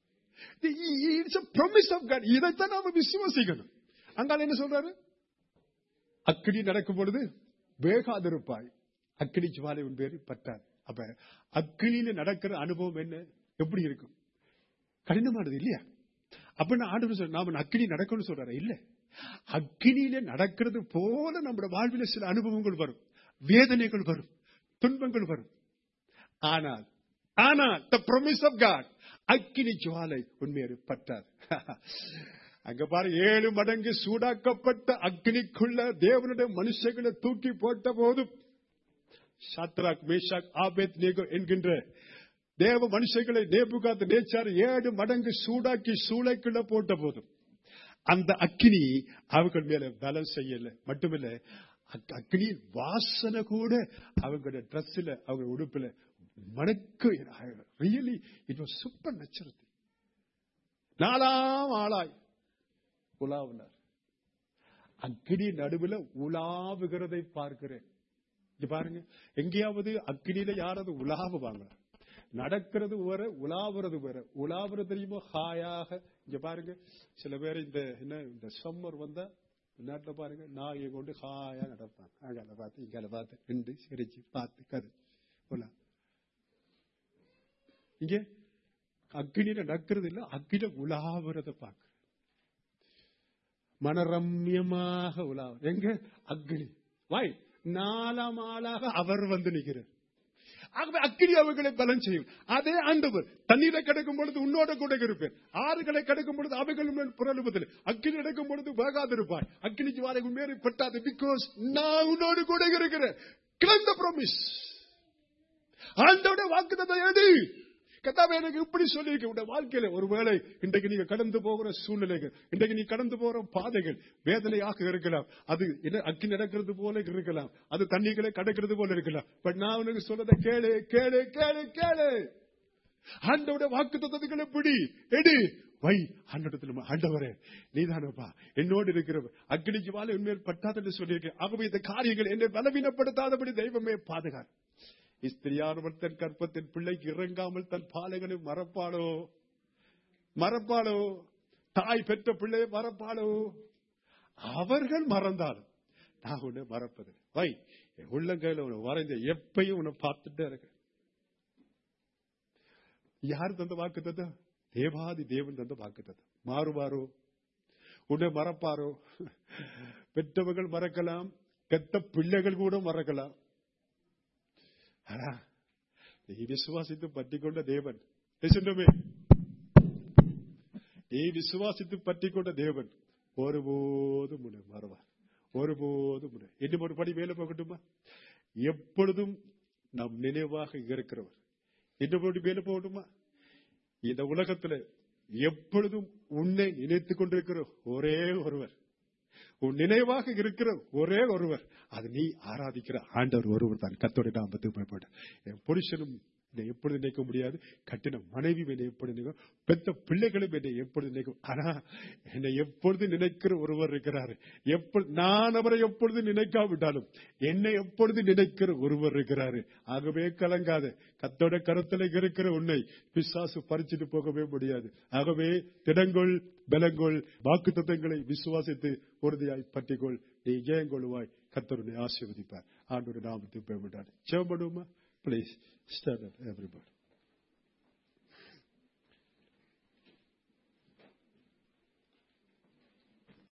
இட்ஸ் ப்ரொமிஸ் ஆஃப் காட் இதைத்தான் நாம விசுவாசிக்கணும் அங்கால என்ன சொல்றாரு அக்கினி நடக்கும் பொழுது வேகாதிருப்பாய் அக்கினி ஜுவாலை உன் பேரில் பற்றாது அப்ப அக்கினியில நடக்கிற அனுபவம் என்ன எப்படி இருக்கும் கடினமானது இல்லையா அப்படின்னு ஆண்டவர் சொல்ற நாம அக்கினி நடக்கணும்னு சொல்றாரு இல்ல அக்கினியில நடக்கிறது போல நம்முடைய வாழ்வில சில அனுபவங்கள் வரும் வேதனைகள் வரும் துன்பங்கள் வரும் ஆனால் ஆனால் த ப்ரொமிஸ் ஆஃப் காட் அக்கினி ஜுவாலை உண்மையை பற்றாது அங்க பாரு ஏழு மடங்கு சூடாக்கப்பட்ட அக்னிக்குள்ள தேவனுடைய மனுஷங்களை தூக்கி போட்ட போதும் சாத்ராக் மேஷாக் ஆபேத் நேகோ என்கின்ற தேவ மனுஷங்களை நேபுகாத்து நேச்சார் ஏழு மடங்கு சூடாக்கி சூளைக்குள்ள போட்ட போதும் அந்த அக்கினி அவர்கள் மேல பலம் செய்யல மட்டுமில்ல அக்- அக்கினி வாசனை கூட அவங்களுடைய ட்ரெஸ்ல அவங்க உடுப்புல மணக்கு ரியலி இட் வாஸ் சூப்பர் நச்சுறுத்தி நாலாம் ஆளாய் உலாவினார் அக்கினி நடுவுல உலாவுகிறதை பார்க்கிறேன் இது பாருங்க எங்கேயாவது அக்கினியில யாராவது உலாவுவாங்க நடக்கிறது வேற உலாவுறது வேற உலாவுறது தெரியுமோ ஹாயாக இங்க பாருங்க சில பேர் இந்த என்ன இந்த சம்மர் வந்தா நாட்டில் பாருங்க நாயை கொண்டு ஹாயா நடப்பாங்க அங்கால பார்த்து இங்கால பார்த்து ரெண்டு சிரிச்சு பார்த்து கரு உலா இங்க அக்னியில நடக்கிறது இல்ல அக்னியில உலாவுறத பார்க்க மனரம்யமாக உலாவு எங்க அக்னி வாய் நாலாம் ஆளாக அவர் வந்து நிற்கிறார் ஆகவே அக்கினி அவர்களை பலன் செய்யும் அதே ஆண்டவர் தண்ணீரை கிடக்கும் பொழுது உன்னோட கூட இருப்பேன் ஆறுகளை கிடக்கும் பொழுது அவைகள் மேல் புரளுவதில்லை அக்கினி நடக்கும் பொழுது வேகாதிருப்பாய் அக்கினி ஜுவாலை மேலே பட்டாது பிகாஸ் நான் உன்னோடு கூட இருக்கிறேன் கிளந்த ப்ராமிஸ் ஆண்டோட வாக்குத்தத்தை எது கத்தாவே எனக்கு இப்படி சொல்லியிருக்க உடைய வாழ்க்கையில ஒருவேளை இன்றைக்கு நீங்க கடந்து போகிற சூழ்நிலைகள் இன்றைக்கு நீ கடந்து போகிற பாதைகள் வேதனையாக இருக்கலாம் அது என்ன அக்கி நடக்கிறது போல இருக்கலாம் அது தண்ணிகளை கடக்கிறது போல இருக்கலாம் பட் நான் உனக்கு சொல்றதை கேளு கேளு கேளு கேளு ஆண்டோட வாக்கு தத்துவங்களை பிடி எடு வை ஆண்டத்துல ஆண்டவரே நீதானப்பா என்னோடு இருக்கிறவர் அக்னிக்கு வாழ உண்மையில் பட்டாதென்று சொல்லியிருக்கேன் ஆகவே இந்த காரியங்கள் என்னை பலவீனப்படுத்தாதபடி தெய்வமே பாதுகார் ஸ்திரியானவள் தன் கற்பத்தின் பிள்ளைக்கு இறங்காமல் தன் பாலைகளை மறப்பாளோ மறப்பாளோ தாய் பெற்ற பிள்ளையை மறப்பாளோ அவர்கள் மறந்தாலும் நான் உன்னை மறப்பது வை என் உள்ளங்கையில உன்னை வரைந்த எப்பையும் உன்னை பார்த்துட்டே இருக்க யார் தந்த வாக்கு தந்த தேவாதி தேவன் தந்த வாக்கு தந்த மாறுவாரோ உன்னை மறப்பாரோ பெற்றவர்கள் மறக்கலாம் பெத்த பிள்ளைகள் கூட மறக்கலாம் ஆனா நீ விசுவாசித்து பற்றிக்கொண்ட தேவன் பேசுண்டோமே நீ விசுவாசித்து பற்றிக்கொண்ட தேவன் ஒருபோதும் உன்னை மறவார் ஒருபோதும் உன்னை இன்னும் ஒரு படி மேல போகட்டுமா எப்பொழுதும் நம் நினைவாக இருக்கிறவர் இன்னும் ஒரு படி மேல போகட்டுமா இந்த உலகத்துல எப்பொழுதும் உன்னை நினைத்துக் கொண்டிருக்கிற ஒரே ஒருவர் உன் நினைவாக இருக்கிற ஒரே ஒருவர் அது நீ ஆராதிக்கிற ஆண்டவர் ஒருவர் தான் கத்தோட நாமத்துக்கு பயப்பட என் புருஷனும் என்னை எப்பொழுது நினைக்க முடியாது கட்டின மனைவி என்னை எப்பொழுது நினைக்கும் பெத்த பிள்ளைகளும் என்னை எப்பொழுது நினைக்கும் ஆனா என்னை எப்பொழுது நினைக்கிற ஒருவர் இருக்கிறாரு எப்பொழுது நான் அவரை எப்பொழுது நினைக்காவிட்டாலும் என்னை எப்பொழுது நினைக்கிற ஒருவர் இருக்கிறாரு ஆகவே கலங்காத கத்தோட கருத்துல இருக்கிற உன்னை பிசாசு பறிச்சுட்டு போகவே முடியாது ஆகவே திடங்கொள் பலங்கொள் வாக்கு தத்தங்களை விசுவாசித்து உறுதியாய் பற்றிக்கொள் நீ ஜெயங்கொள்வாய் கத்தருடைய ஆசீர்வதிப்பார் ஆண்டோட நாமத்துக்கு பயப்படாது ஜெபம் பண்ணுவோமா Please stand up, everybody.